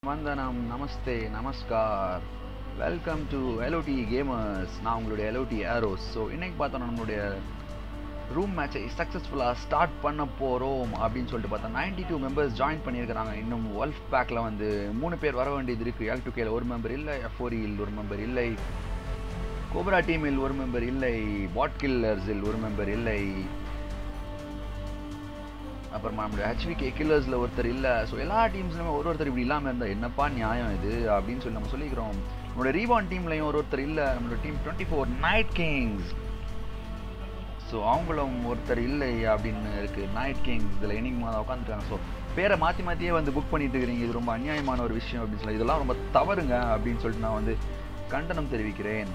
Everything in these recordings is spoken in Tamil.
வந்தனம் நமஸ்தே நமஸ்கார் வெல்கம் டு எல்ஓடி கேமர்ஸ் நான் உங்களுடைய எல்ஓடி ஏரோஸ் ஸோ இன்னைக்கு பார்த்தோன்னா நம்மளுடைய ரூம் மேட்சை சக்ஸஸ்ஃபுல்லாக ஸ்டார்ட் பண்ண போகிறோம் அப்படின்னு சொல்லிட்டு பார்த்தா 92 டூ மெம்பர்ஸ் ஜாயின் பண்ணியிருக்கிறாங்க இன்னும் வல்ஃப் பேக்கில் வந்து மூணு பேர் வர வேண்டியது இருக்குது எல் டூ கேல ஒரு மெம்பர் இல்லை எஃப்ஓரியில் ஒரு மெம்பர் இல்லை கோப்ரா டீமில் ஒரு மெம்பர் இல்லை பாட் கில்லர்ஸில் ஒரு மெம்பர் இல்லை அப்புறமா நம்மளுடைய ஹெச்விகே கில்லர்ஸில் ஒருத்தர் இல்லை ஸோ எல்லா டீம்ஸ்லையுமே ஒரு ஒருத்தர் இப்படி இல்லாமல் இருந்தால் என்னப்பா நியாயம் இது அப்படின்னு சொல்லி நம்ம சொல்லிக்கிறோம் நம்மளோட ரீபான் டீம்லையும் ஒரு ஒருத்தர் இல்லை நம்மளோட team twenty four Knight Kings so அவங்களும் ஒருத்தர் இல்லை அப்படின்னு இருக்குது நைட் கிங்ஸ் இதில் எனிங் உட்காந்துருக்காங்க ஸோ பேரை மாற்றி மாற்றியே வந்து புக் பண்ணிட்டு இருக்கிறீங்க இது ரொம்ப அநியாயமான ஒரு விஷயம் அப்படின்னு சொல்லி இதெல்லாம் ரொம்ப தவறுங்க அப்படின்னு சொல்லிட்டு நான் வந்து கண்டனம் தெரிவிக்கிறேன்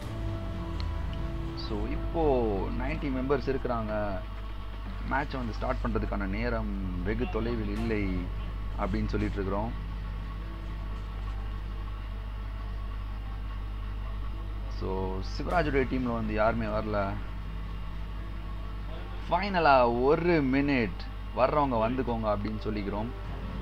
ஸோ இப்போது நைன்டி மெம்பர்ஸ் இருக்கிறாங்க மேட்சை வந்து ஸ்டார்ட் பண்ணுறதுக்கான நேரம் வெகு தொலைவில் இல்லை அப்படின்னு சொல்லிட்டு இருக்கிறோம் ஸோ சிவராஜுடைய டீமில் வந்து யாருமே வரல ஃபைனலாக ஒரு மினிட் வர்றவங்க வந்துக்கோங்க அப்படின்னு சொல்லிக்கிறோம்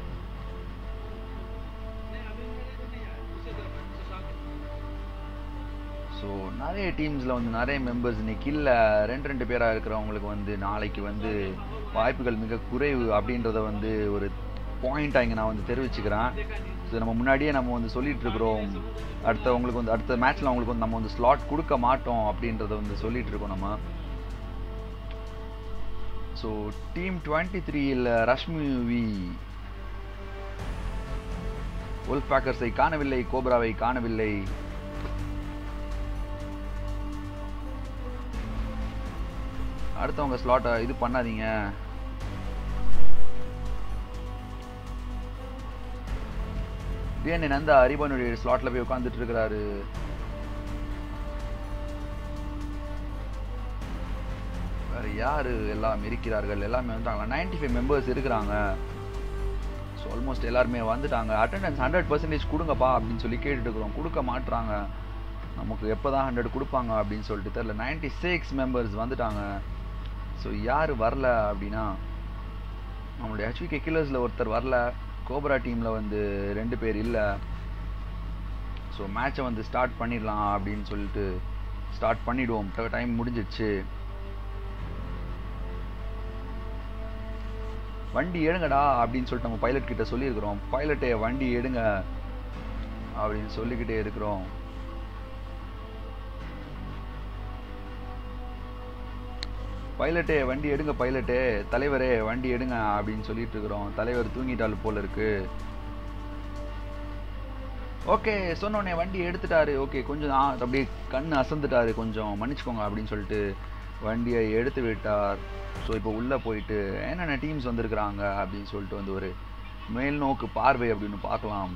ஸோ நிறைய டீம்ஸில் வந்து நிறைய மெம்பர்ஸ் இன்னைக்கு இல்லை ரெண்டு ரெண்டு பேராக இருக்கிறவங்களுக்கு வந்து நாளைக்கு வந்து வாய்ப்புகள் மிக குறைவு அப்படின்றத வந்து ஒரு பாயிண்ட்டாக இங்கே நான் வந்து தெரிவிச்சுக்கிறேன் ஸோ நம்ம முன்னாடியே நம்ம வந்து சொல்லிட்டு இருக்கிறோம் அடுத்தவங்களுக்கு வந்து அடுத்த மேட்ச்சில் அவங்களுக்கு வந்து நம்ம வந்து ஸ்லாட் கொடுக்க மாட்டோம் அப்படின்றத வந்து சொல்லிட்டு இருக்கோம் நம்ம ஸோ டீம் டுவெண்ட்டி த்ரீயில் ரஷ்மி வி உல்ஃப் பேக்கர்ஸை காணவில்லை கோப்ராவை காணவில்லை அடுத்தவங்க ஸ்லாட்டை இது பண்ணாதீங்க டிஎன்ஏ நந்தா அரிபனுடைய ஸ்லாட்ல போய் உட்காந்துட்டு இருக்கிறாரு வேற யாரு எல்லாம் இருக்கிறார்கள் எல்லாமே வந்துட்டாங்களா நைன்டி ஃபைவ் மெம்பர்ஸ் இருக்கிறாங்க ஸோ ஆல்மோஸ்ட் எல்லாருமே வந்துட்டாங்க அட்டண்டன்ஸ் ஹண்ட்ரட் பர்சன்டேஜ் கொடுங்கப்பா அப்படின்னு சொல்லி கேட்டுட்டு இருக்கிறோம் கொடுக்க மாட்டுறாங்க நமக்கு எப்போ தான் ஹண்ட்ரட் கொடுப்பாங்க அப்படின்னு சொல்லிட்டு தெரில நைன்டி சிக்ஸ் மெம்பர்ஸ் வந்துட்டாங்க ஸோ யார் வரல அப்படின்னா நம்மளுடைய ஹெச்விகே கில்லர்ஸில் ஒருத்தர் வரல கோப்ரா டீமில் வந்து ரெண்டு பேர் இல்லை ஸோ மேட்சை வந்து ஸ்டார்ட் பண்ணிடலாம் அப்படின்னு சொல்லிட்டு ஸ்டார்ட் பண்ணிடுவோம் டைம் முடிஞ்சிடுச்சு வண்டி எடுங்கடா அப்படின்னு சொல்லிட்டு நம்ம பைலட் கிட்ட சொல்லியிருக்கிறோம் பைலட்டே வண்டி எடுங்க அப்படின்னு சொல்லிக்கிட்டே இருக்கிறோம் பைலட்டே வண்டி எடுங்க பைலட்டே தலைவரே வண்டி எடுங்க அப்படின்னு சொல்லிட்டு இருக்கிறோம் தலைவர் தூங்கிட்டால் போல இருக்கு ஓகே சொன்னோடனே வண்டி எடுத்துட்டாரு ஓகே கொஞ்சம் அப்படியே கண் அசந்துட்டாரு கொஞ்சம் மன்னிச்சுக்கோங்க அப்படின்னு சொல்லிட்டு வண்டியை எடுத்து விட்டார் ஸோ இப்போ உள்ளே போயிட்டு என்னென்ன டீம்ஸ் வந்திருக்கிறாங்க அப்படின்னு சொல்லிட்டு வந்து ஒரு மேல் நோக்கு பார்வை அப்படின்னு பார்க்கலாம்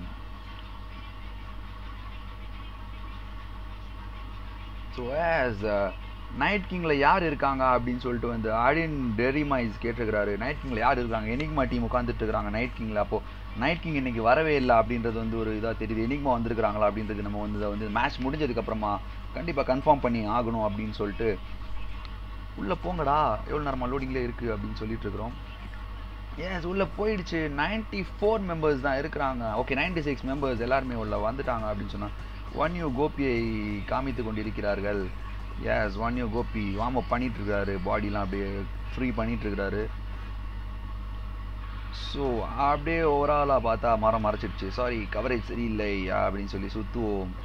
ஸோ ஆஸ் நைட் கிங்கில் யார் இருக்காங்க அப்படின்னு சொல்லிட்டு வந்து ஆடின் டெரிமைஸ் கேட்டிருக்கிறாரு நைட் கிங்கில் யார் இருக்காங்க எனிக்மா டீம் உட்காந்துட்டு இருக்காங்க நைட் கிங்கில் அப்போது நைட் கிங் இன்னைக்கு வரவே இல்லை அப்படின்றது வந்து ஒரு இதாக தெரியுது எனிக்மா வந்திருக்கிறாங்களா அப்படின்றது நம்ம வந்து வந்து மேட்ச் முடிஞ்சதுக்கப்புறமா கண்டிப்பாக கன்ஃபார்ம் பண்ணி ஆகணும் அப்படின்னு சொல்லிட்டு உள்ளே போங்கடா எவ்வளோ நேரமாக லோடிங்கில் இருக்குது அப்படின்னு சொல்லிட்டு இருக்கிறோம் ஏஸ் உள்ளே போயிடுச்சு நைன்டி ஃபோர் மெம்பர்ஸ் தான் இருக்கிறாங்க ஓகே நைன்டி சிக்ஸ் மெம்பர்ஸ் எல்லாருமே உள்ள வந்துட்டாங்க அப்படின்னு சொன்னால் ஒன் யூ கோபியை காமித்து கொண்டிருக்கிறார்கள் yes one U Gopi warm up பண்ணிட்டு இருக்காரு பாடிலாம் அப்படியே ஃப்ரீ பண்ணிட்டு இருக்காரு ஸோ அப்படியே ஓவராலாக பார்த்தா மரம் மறைச்சிடுச்சு சாரி கவரேஜ் சரியில்லை அப்படின்னு சொல்லி சுற்றுவோம்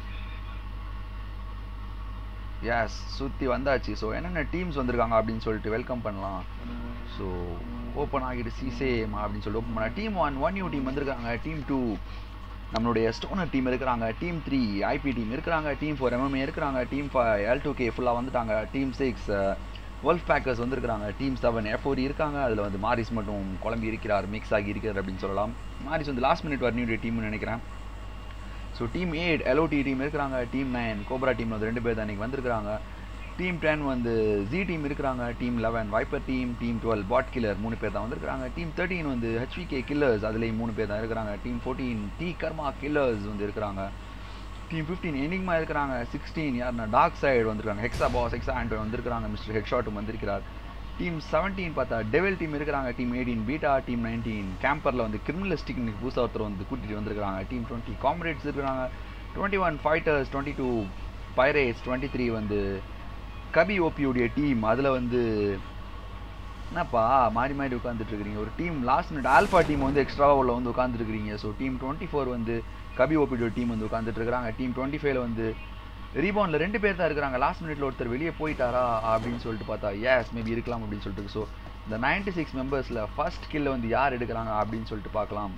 எஸ் சுற்றி வந்தாச்சு ஸோ என்னென்ன டீம்ஸ் வந்திருக்காங்க அப்படின்னு சொல்லிட்டு வெல்கம் பண்ணலாம் ஸோ ஓப்பன் ஆகிட்டு சி சேம் அப்படின்னு சொல்லிட்டு ஓப்பன் பண்ணலாம் team one one U team வந்திருக்காங்க டீம் டூ நம்மளுடைய ஸ்டோனர் டீம் இருக்கிறாங்க டீம் த்ரீ ஐபி டீம் இருக்கிறாங்க டீம் ஃபோர் எம்எம்ஏ இருக்கிறாங்க team five L two K ஃபுல்லாக வந்துட்டாங்க டீம் சிக்ஸ் வெல்ஃப் பேக்கர்ஸ் வந்திருக்கிறாங்க டீம் செவன் எஃப்ஓரி இருக்காங்க அதில் வந்து மாரிஸ் மட்டும் குழம்பி இருக்கிறார் மிக்ஸ் ஆகி இருக்கிறார் அப்படின்னு சொல்லலாம் மாரிஸ் வந்து லாஸ்ட் மினிட் வரணியுடைய டீம்னு நினைக்கிறேன் so team eight LOD team இருக்கிறாங்க டீம் நைன் கோப்ரா டீம் வந்து ரெண்டு பேர் தான் இன்றைக்கி வந்திருக்கிறாங்க டீம் டென் வந்து ஜி டீம் இருக்கிறாங்க team eleven viper team team twelve பாட் கில்லர் மூணு பேர் தான் வந்திருக்காங்க டீம் தேர்ட்டின் வந்து ஹெச்விகே கில்லர்ஸ் அதுலேயும் மூணு பேர் தான் இருக்கிறாங்க team fourteen T karma killers வந்து இருக்கிறாங்க டீம் ஃபிஃப்டீன் எனிங்மா இருக்கிறாங்க சிக்ஸ்டீன் யாருன்னா டார்க் சைடு வந்திருக்காங்க ஹெக்ஸா பாஸ் ஹெக்ஸா ஆண்டோ வந்திருக்காங்க மிஸ்டர் ஹெக்ஷாட்டும் வந்திருக்கிறார் டீம் செவன்டீன் பார்த்தா டெவல் டீம் இருக்கிறாங்க team eighteen beta team nineteen கேம்பரில் வந்து கிரிமினலிஸ்டிக் இன்னைக்கு புதுசாக ஒருத்தர் வந்து கூட்டிகிட்டு வந்திருக்காங்க டீம் டுவெண்ட்டி காம்ரேட்ஸ் இருக்கிறாங்க twenty one fighters twenty two pirates twenty three வந்து கபி ஓபியோடைய டீம் அதில் வந்து என்னப்பா மாறி மாறி உட்காந்துட்டு இருக்கிறீங்க ஒரு team last minute alpha team வந்து எக்ஸ்ட்ராவாக உள்ள வந்து உட்காந்துருக்கிறீங்க ஸோ டீம் டுவெண்ட்டி ஃபோர் வந்து கபி ஓபிடியோ டீம் வந்து உட்காந்துட்டு இருக்கிறாங்க டீம் டுவெண்ட்டி ஃபைவ்ல வந்து ரீபவுண்டில் ரெண்டு பேர் தான் இருக்கிறாங்க லாஸ்ட் மினிட்ல ஒருத்தர் வெளியே போயிட்டாரா அப்படின்னு சொல்லிட்டு பார்த்தா எஸ் மேபி இருக்கலாம் அப்படின்னு சொல்லிட்டு ஸோ இந்த நைன்டி சிக்ஸ் மெம்பர்ஸில் ஃபர்ஸ்ட் கில்ல வந்து யார் எடுக்கிறாங்க அப்படின்னு சொல்லிட்டு பார்க்கலாம்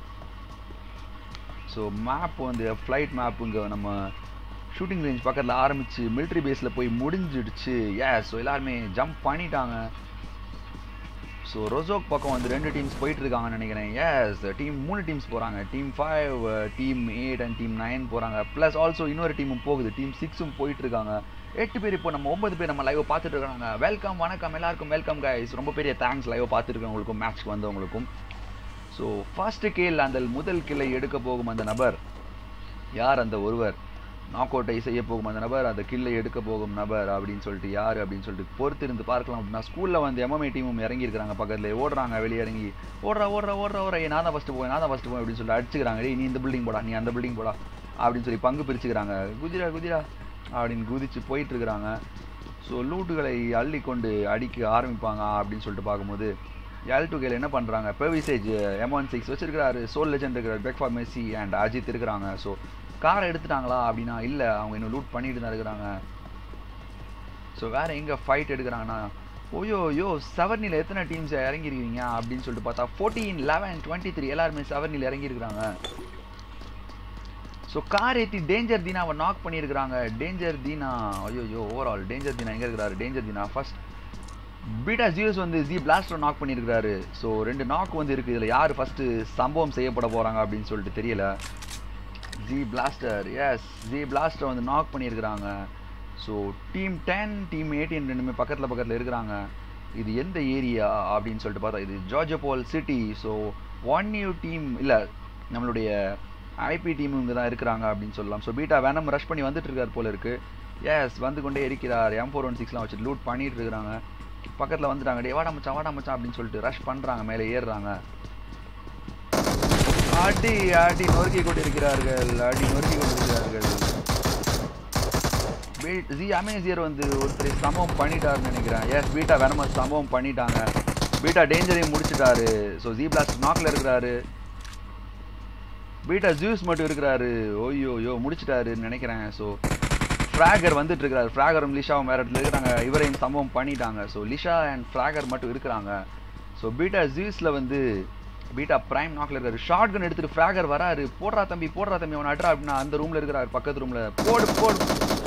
ஸோ மேப் வந்து ஃப்ளைட் மேப் இங்கே நம்ம ஷூட்டிங் ரேஞ்ச் பக்கத்தில் ஆரம்பித்து மிலிட்ரி பேஸில் போய் முடிஞ்சிடுச்சு எஸ் ஸோ எல்லாருமே ஜம்ப் பண்ணிட்டாங்க ஸோ ரொசோக் பக்கம் வந்து ரெண்டு டீம்ஸ் போயிட்டு இருக்காங்கன்னு நினைக்கிறேன் எஸ் டீம் மூணு டீம்ஸ் போகிறாங்க team five team eight and team nine போகிறாங்க ப்ளஸ் ஆல்சோ இன்னொரு டீமும் போகுது டீம் சிக்ஸும் போயிட்டு இருக்காங்க எட்டு பேர் இப்போ நம்ம ஒன்பது பேர் நம்ம லைவ் பார்த்துட்டு இருக்காங்க வெல்கம் வணக்கம் எல்லாருக்கும் வெல்கம் கைஸ் ரொம்ப பெரிய தேங்க்ஸ் லைவ் பார்த்துருக்கவங்களுக்கும் மேட்ச்க்கு வந்தவங்களுக்கும் ஸோ ஃபர்ஸ்ட் கேல் அந்த முதல் கிளை எடுக்க போகும் அந்த நபர் யார் அந்த ஒருவர் நாக் அவுட்டை செய்ய போகும் அந்த நபர் அந்த கில்லை எடுக்க போகும் நபர் அப்படின்னு சொல்லிட்டு யார் அப்படின்னு சொல்லிட்டு பொறுத்து இருந்து பார்க்கலாம் அப்படின்னா ஸ்கூலில் வந்து எம்எம்ஐ டீமும் இறங்கியிருக்காங்க பக்கத்தில் ஓடுறாங்க வெளியே இறங்கி ஓடுறா ஓடுறா ஓடுறா ஓடுறா ஏய், நான் தான் ஃபஸ்ட்டு போய் நான் தான் ஃபஸ்ட்டு போய் அப்படின்னு சொல்லிட்டு அடிச்சுக்கிறாங்க டேய் நீ இந்த பில்டிங் போடா நீ அந்த பில்டிங் போடா அப்படின்னு சொல்லி பங்கு பிரிச்சுக்கிறாங்க குதிரா குதிரா அப்படின்னு குதிச்சு போயிட்டு இருக்கிறாங்க ஸோ லூட்டுகளை அள்ளி கொண்டு அடிக்க ஆரம்பிப்பாங்க அப்படின்னு சொல்லிட்டு பார்க்கும்போது எல் டூ கேல என்ன பண்ணுறாங்க பெவிசேஜ் எம் ஒன் சிக்ஸ் வச்சிருக்கிறாரு சோல் லெஜெண்ட் இருக்கிறார் பெக்ஃபா மெஸ்ஸி அண்ட் அஜித் இருக்கிறாங்க ஸோ காரை எடுத்துட்டாங்களா அப்படின்னா இல்லை அவங்க இன்னும் லூட் பண்ணிட்டு தான் இருக்கிறாங்க ஸோ வேற எங்கே ஃபைட் எடுக்கிறாங்கன்னா ஓயோ யோ செவனில் எத்தனை டீம்ஸ் இறங்கிருக்கீங்க அப்படின்னு சொல்லிட்டு பார்த்தா ஃபோர்டீன் லெவன் டுவெண்ட்டி த்ரீ எல்லாருமே செவனில் இறங்கியிருக்கிறாங்க ஸோ கார் ஏற்றி டேஞ்சர் தீனாவை நாக் பண்ணியிருக்கிறாங்க டேஞ்சர் தீனா ஐயோ ஓவரால் டேஞ்சர் தீனா எங்கே இருக்கிறாரு danger Dheena first beta Zeus வந்து ஜி பிளாஸ்டர் நாக் பண்ணியிருக்கிறாரு ஸோ ரெண்டு நாக் வந்து இருக்குது இதில் யார் ஃபஸ்ட்டு சம்பவம் செய்யப்பட போகிறாங்க அப்படின்னு சொல்லிட்டு தெரியல G blaster yes G blaster வந்து நாக் பண்ணியிருக்கிறாங்க so team ten team eighteen ரெண்டுமே பக்கத்தில் பக்கத்தில் இருக்கிறாங்க இது எந்த ஏரியா அப்படின்னு சொல்லிட்டு பார்த்தா இது Georgopol city so one new team இல்லை நம்மளுடைய ஐபி டீம் இங்கே தான் இருக்கிறாங்க அப்படின்னு சொல்லலாம் ஸோ பீட்டா வேனம் ரஷ் பண்ணி வந்துட்டு இருக்கார் போல இருக்கு எஸ் வந்து கொண்டே இருக்கிறார் எம் ஃபோர் ஒன் சிக்ஸ்லாம் வச்சு லூட் பண்ணிட்டு இருக்கிறாங்க பக்கத்தில் வந்துட்டாங்க டே வாடா மச்சான் வாடா மச்சான் அப்படின்னு சொல்லிட்டு ரஷ் பண்ணுறாங்க மேலே ஏறுறாங்க அடி அடி நொறுக்கி கொண்டிருக்கிறார்கள் அடி நொறுக்கி கொண்டிருக்கிறார்கள் பீட் ஜி அமேசியர் வந்து ஒருத்தர் சம்பவம் பண்ணிட்டாருன்னு நினைக்கிறேன் எஸ் பீட்டா வேணமா சம்பவம் பண்ணிட்டாங்க பீட்டா டேஞ்சரையும் முடிச்சிட்டாரு ஸோ ஜி பிளாஸ்ட் நாக்கில் இருக்கிறாரு பீட்டா ஜூஸ் மட்டும் இருக்கிறாரு ஓய்யோ யோ முடிச்சிட்டாருன்னு நினைக்கிறேன் ஸோ ஃப்ராகர் வந்துட்டு இருக்கிறாரு ஃப்ராகரும் லிஷாவும் வேற இடத்துல இருக்கிறாங்க இவரையும் சம்பவம் பண்ணிட்டாங்க ஸோ லிஷா அண்ட் ஃப்ராகர் மட்டும் இருக்கிறாங்க ஸோ பீட்டா ஜூஸில் வந்து பீட்டா பிரைம் நாக்கில் இருக்காரு ஷார்ட் கன் எடுத்துட்டு ஃப்ராகர் வராரு போடுறா தம்பி போடுறா தம்பி அவன் அட்ரா அப்படின்னா அந்த ரூம்ல இருக்கிறாரு பக்கத்து ரூம்ல போடு போடு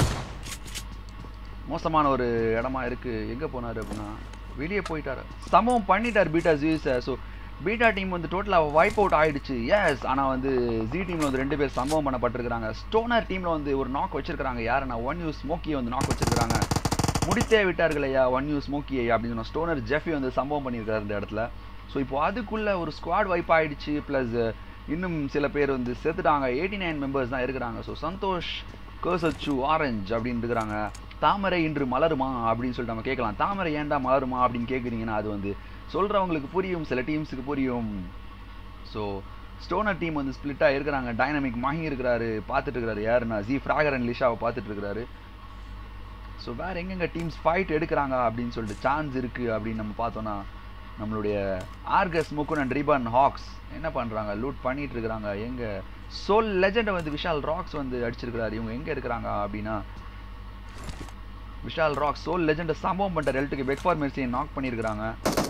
மோசமான ஒரு இடமா இருக்கு எங்க போனாரு அப்படின்னா வெளியே போயிட்டாரு சம்பவம் பண்ணிட்டார் பீட்டா ஜூஸை ஸோ பீட்டா டீம் வந்து டோட்டலாக வைப் அவுட் ஆயிடுச்சு எஸ் ஆனால் வந்து ஜி டீமில் வந்து ரெண்டு பேர் சம்பவம் பண்ணப்பட்டிருக்கிறாங்க ஸ்டோனர் டீமில் வந்து ஒரு நாக் வச்சிருக்காங்க யாருன்னா ஒன் யூ ஸ்மோக்கியை வந்து நாக் வச்சிருக்காங்க முடித்தே விட்டார்கள் ஐயா ஒன் யூ ஸ்மோக்கியை அப்படின்னு சொன்னா ஸ்டோனர் ஜெஃபி வந்து சம்பவம் பண்ணியிருக்காரு இந்த இடத்துல ஸோ இப்போ அதுக்குள்ள ஒரு ஸ்குவாட் வைப் ஆயிடுச்சு ப்ளஸ் இன்னும் சில பேர் வந்து செத்துட்டாங்க எயிட்டி நைன் மெம்பர்ஸ் தான் இருக்கிறாங்க ஸோ சந்தோஷ் கோசச்சு ஆரஞ்ச் அப்படின்னு இருக்கிறாங்க தாமரை இன்று மலருமா அப்படின்னு சொல்லிட்டு நம்ம கேட்கலாம் தாமரை ஏன்டா மலருமா அப்படின்னு கேட்குறீங்கன்னா அது வந்து சொல்கிறவங்களுக்கு புரியும் சில டீம்ஸுக்கு புரியும் ஸோ ஸ்டோனர் டீம் வந்து ஸ்ப்ளிட்டாக இருக்கிறாங்க டைனமிக் மாஹி இருக்கிறாரு பார்த்துட்டு இருக்கிறாரு யாருன்னா ஜி ஃப்ராகர் அண்ட் லிஷாவை பார்த்துட்டு இருக்கிறாரு ஸோ வேற எங்கெங்க டீம்ஸ் ஃபைட் எடுக்கிறாங்க அப்படின்னு சொல்லிட்டு சான்ஸ் இருக்கு அப்படின்னு நம்ம பார்த்தோம்னா நம்மளுடைய Argus Mukun and Reban Hawks என்ன பண்றாங்க லூட் பண்ணிட்டு இருக்கிறாங்க எங்க சோல் லெஜெண்டை வந்து விஷால் ராக்ஸ் வந்து அடிச்சிருக்கிறாரு இவங்க எங்க இருக்கிறாங்க அப்படின்னா விஷால் ராக்ஸ் சோல் லெஜெண்டை சம்பவம் பண்ணிட்டார் எல்ட்டுக்கு பெக்ஃபார் மெர்சியை நாக் பண்ணியிருக்கிறாங்க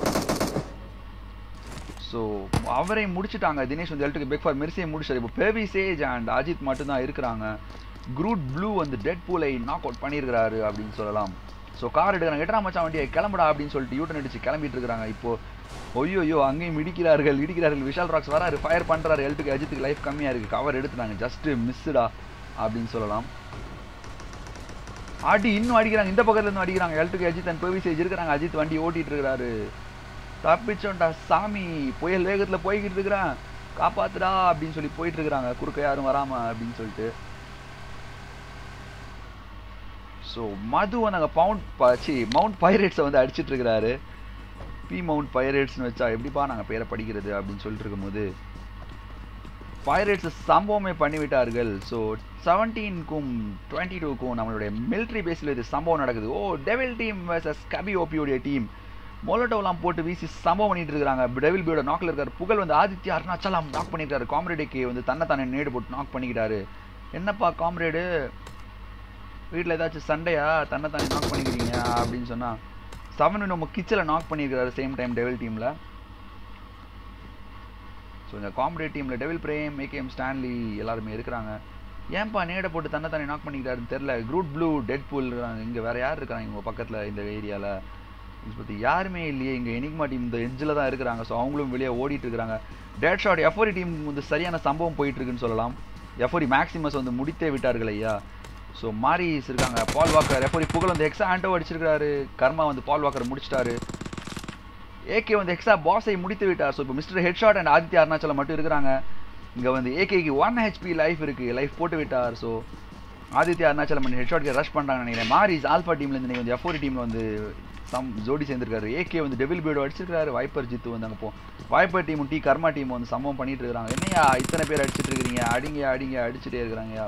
ஸோ அவரை முடிச்சிட்டாங்க தினேஷ் வந்து எல்ட்டுக்கு பெக்ஃபார் மெர்சியை முடிச்சார் இப்போ பேபி சேஜ் அண்ட் அஜித் மட்டும்தான் இருக்கிறாங்க குரூட் ப்ளூ வந்து டெட் பூலை நாக் அவுட் பண்ணியிருக்கிறாரு அப்படின்னு சொல்லலாம் ஸோ கார் எடுக்கிறாங்க எட்டா மச்சான் வண்டியை கிளம்புடா அப்படின்னு சொல்லிட்டு யூட்டன் அடிச்சு கிளம்பிட்டு இருக்காங்க இப்போ ஒய்யோ ஐயோ அங்கேயும் இடிக்கிறார்கள் இடிக்கிறார்கள் விஷால் ராக்ஸ் வராரு ஃபயர் பண்றாரு எல்ட்டுக்கு அஜித்துக்கு லைஃப் கம்மியா இருக்கு கவர் எடுத்துட்டாங்க ஜஸ்ட் மிஸ்டா அப்படின்னு சொல்லலாம் அடி இன்னும் அடிக்கிறாங்க இந்த பக்கத்துல இருந்து அடிக்கிறாங்க எல்ட்டுக்கு அஜித் அண்ட் பேவி சேஜ் இருக்கிறாங்க அஜித் வண்டி ஓட்டிட்டு இருக்கிறாரு தப்பிச்சோண்டா சாமி புயல் வேகத்துல போய்கிட்டு இருக்கிறான் காப்பாத்துடா அப்படின்னு சொல்லி போயிட்டு இருக்கிறாங்க குறுக்க யாரும் வராம அப்படின்னு சொல்லிட்டு ஸோ மது நாங்கள் பவுண்ட் சி மவுண்ட் பைரேட்ஸை வந்து அடிச்சிட்டு இருக்கிறாரு பி மவுண்ட் பைரேட்ஸ்னு வச்சா எப்படிப்பா நாங்கள் பேரை படிக்கிறது அப்படின்னு சொல்லிட்டு இருக்கும்போது பைரேட்ஸ் சம்பவமே பண்ணிவிட்டார்கள் ஸோ செவன்டீனுக்கும் டுவெண்ட்டி டூக்கும் நம்மளுடைய மிலிட்ரி பேஸில் இது சம்பவம் நடக்குது ஓ டெவில் டீம் வர்சஸ் கபி ஓபியோடைய டீம் மொலட்டோலாம் போட்டு வீசி சம்பவம் பண்ணிட்டு இருக்காங்க டெவில் பியோட நாக்கில் இருக்காரு புகழ் வந்து ஆதித்யா அருணாச்சலம் நாக் பண்ணியிருக்காரு காம்ரேடுக்கு வந்து தன்னை தானே நேடு போட்டு நாக் பண்ணிக்கிட்டாரு என்னப்பா காம்ரேடு வீட்டில் ஏதாச்சும் சண்டையா தன்னை தானே நாக் பண்ணிக்கிறீங்க அப்படின்னு சொன்னா செவன் நம்ம கிச்சனில் நாக் பண்ணியிருக்காரு சேம் டைம் டெவில் டீமில் ஸோ இந்த காம்படேட் டீமில் டெவில் பிரேம் ஏகேஎம் ஸ்டான்லி எல்லாருமே இருக்கிறாங்க ஏன்பா நேடை போட்டு தன்னை தானே நாக் பண்ணிக்கிறாருன்னு தெரில குரூட் ப்ளூ டெட் பூல் இருக்கிறாங்க இங்கே வேறு யார் இருக்கிறாங்க உங்கள் பக்கத்தில் இந்த ஏரியாவில் இதை பற்றி யாருமே இல்லையே இங்கே எனிக்மா டீம் இந்த எஞ்சில் தான் இருக்கிறாங்க ஸோ அவங்களும் வெளியே ஓடிட்டு இருக்கிறாங்க டேட் ஷாட் எஃபோரி டீம் வந்து சரியான சம்பவம் போயிட்டு இருக்குன்னு சொல்லலாம் எஃபோரி மேக்ஸிமஸ் வந்து முடித்தே விட்டார்கள் ஐயா ஸோ மாரிஸ் இருக்காங்க பால் வாக்கர் எஃபோரி புகழ் வந்து எக்ஸா ஆண்டோ அடிச்சிருக்காரு கர்மா வந்து பால் வாக்கர் முடிச்சிட்டாரு ஏகே வந்து எக்ஸா பாஸை முடித்து விட்டார் ஸோ இப்போ mister Headshot and Aditya Arunachalam மட்டும் இருக்கிறாங்க இங்கே வந்து ஏகேக்கு ஒன் ஹெச்பி லைஃப் இருக்குது லைஃப் போட்டு விட்டார் ஸோ ஆதித்ய அருணாச்சலம் அண்ட் ஹெட்ஷாட்க்கு ரஷ் பண்ணுறாங்க நினைக்கிறேன் மாரிஸ் ஆல்ஃபா டீம்லேருந்து நீங்கள் வந்து எஃப்ஓரி டீமில் வந்து சம் ஜோடி சேர்ந்துருக்காரு ஏகே வந்து டெவில் பீடோ அடிச்சிருக்காரு வைப்பர் ஜித்து வந்து அங்கே போ வைப்பர் டீமும் டி கர்மா டீம் வந்து சம்பவம் பண்ணிட்டு இருக்காங்க என்னையா இத்தனை பேர் அடிச்சிட்டு இருக்கிறீங்க அடிங்க அடிங்க அடிச்சுட்டே இருக்கிறாங்கயா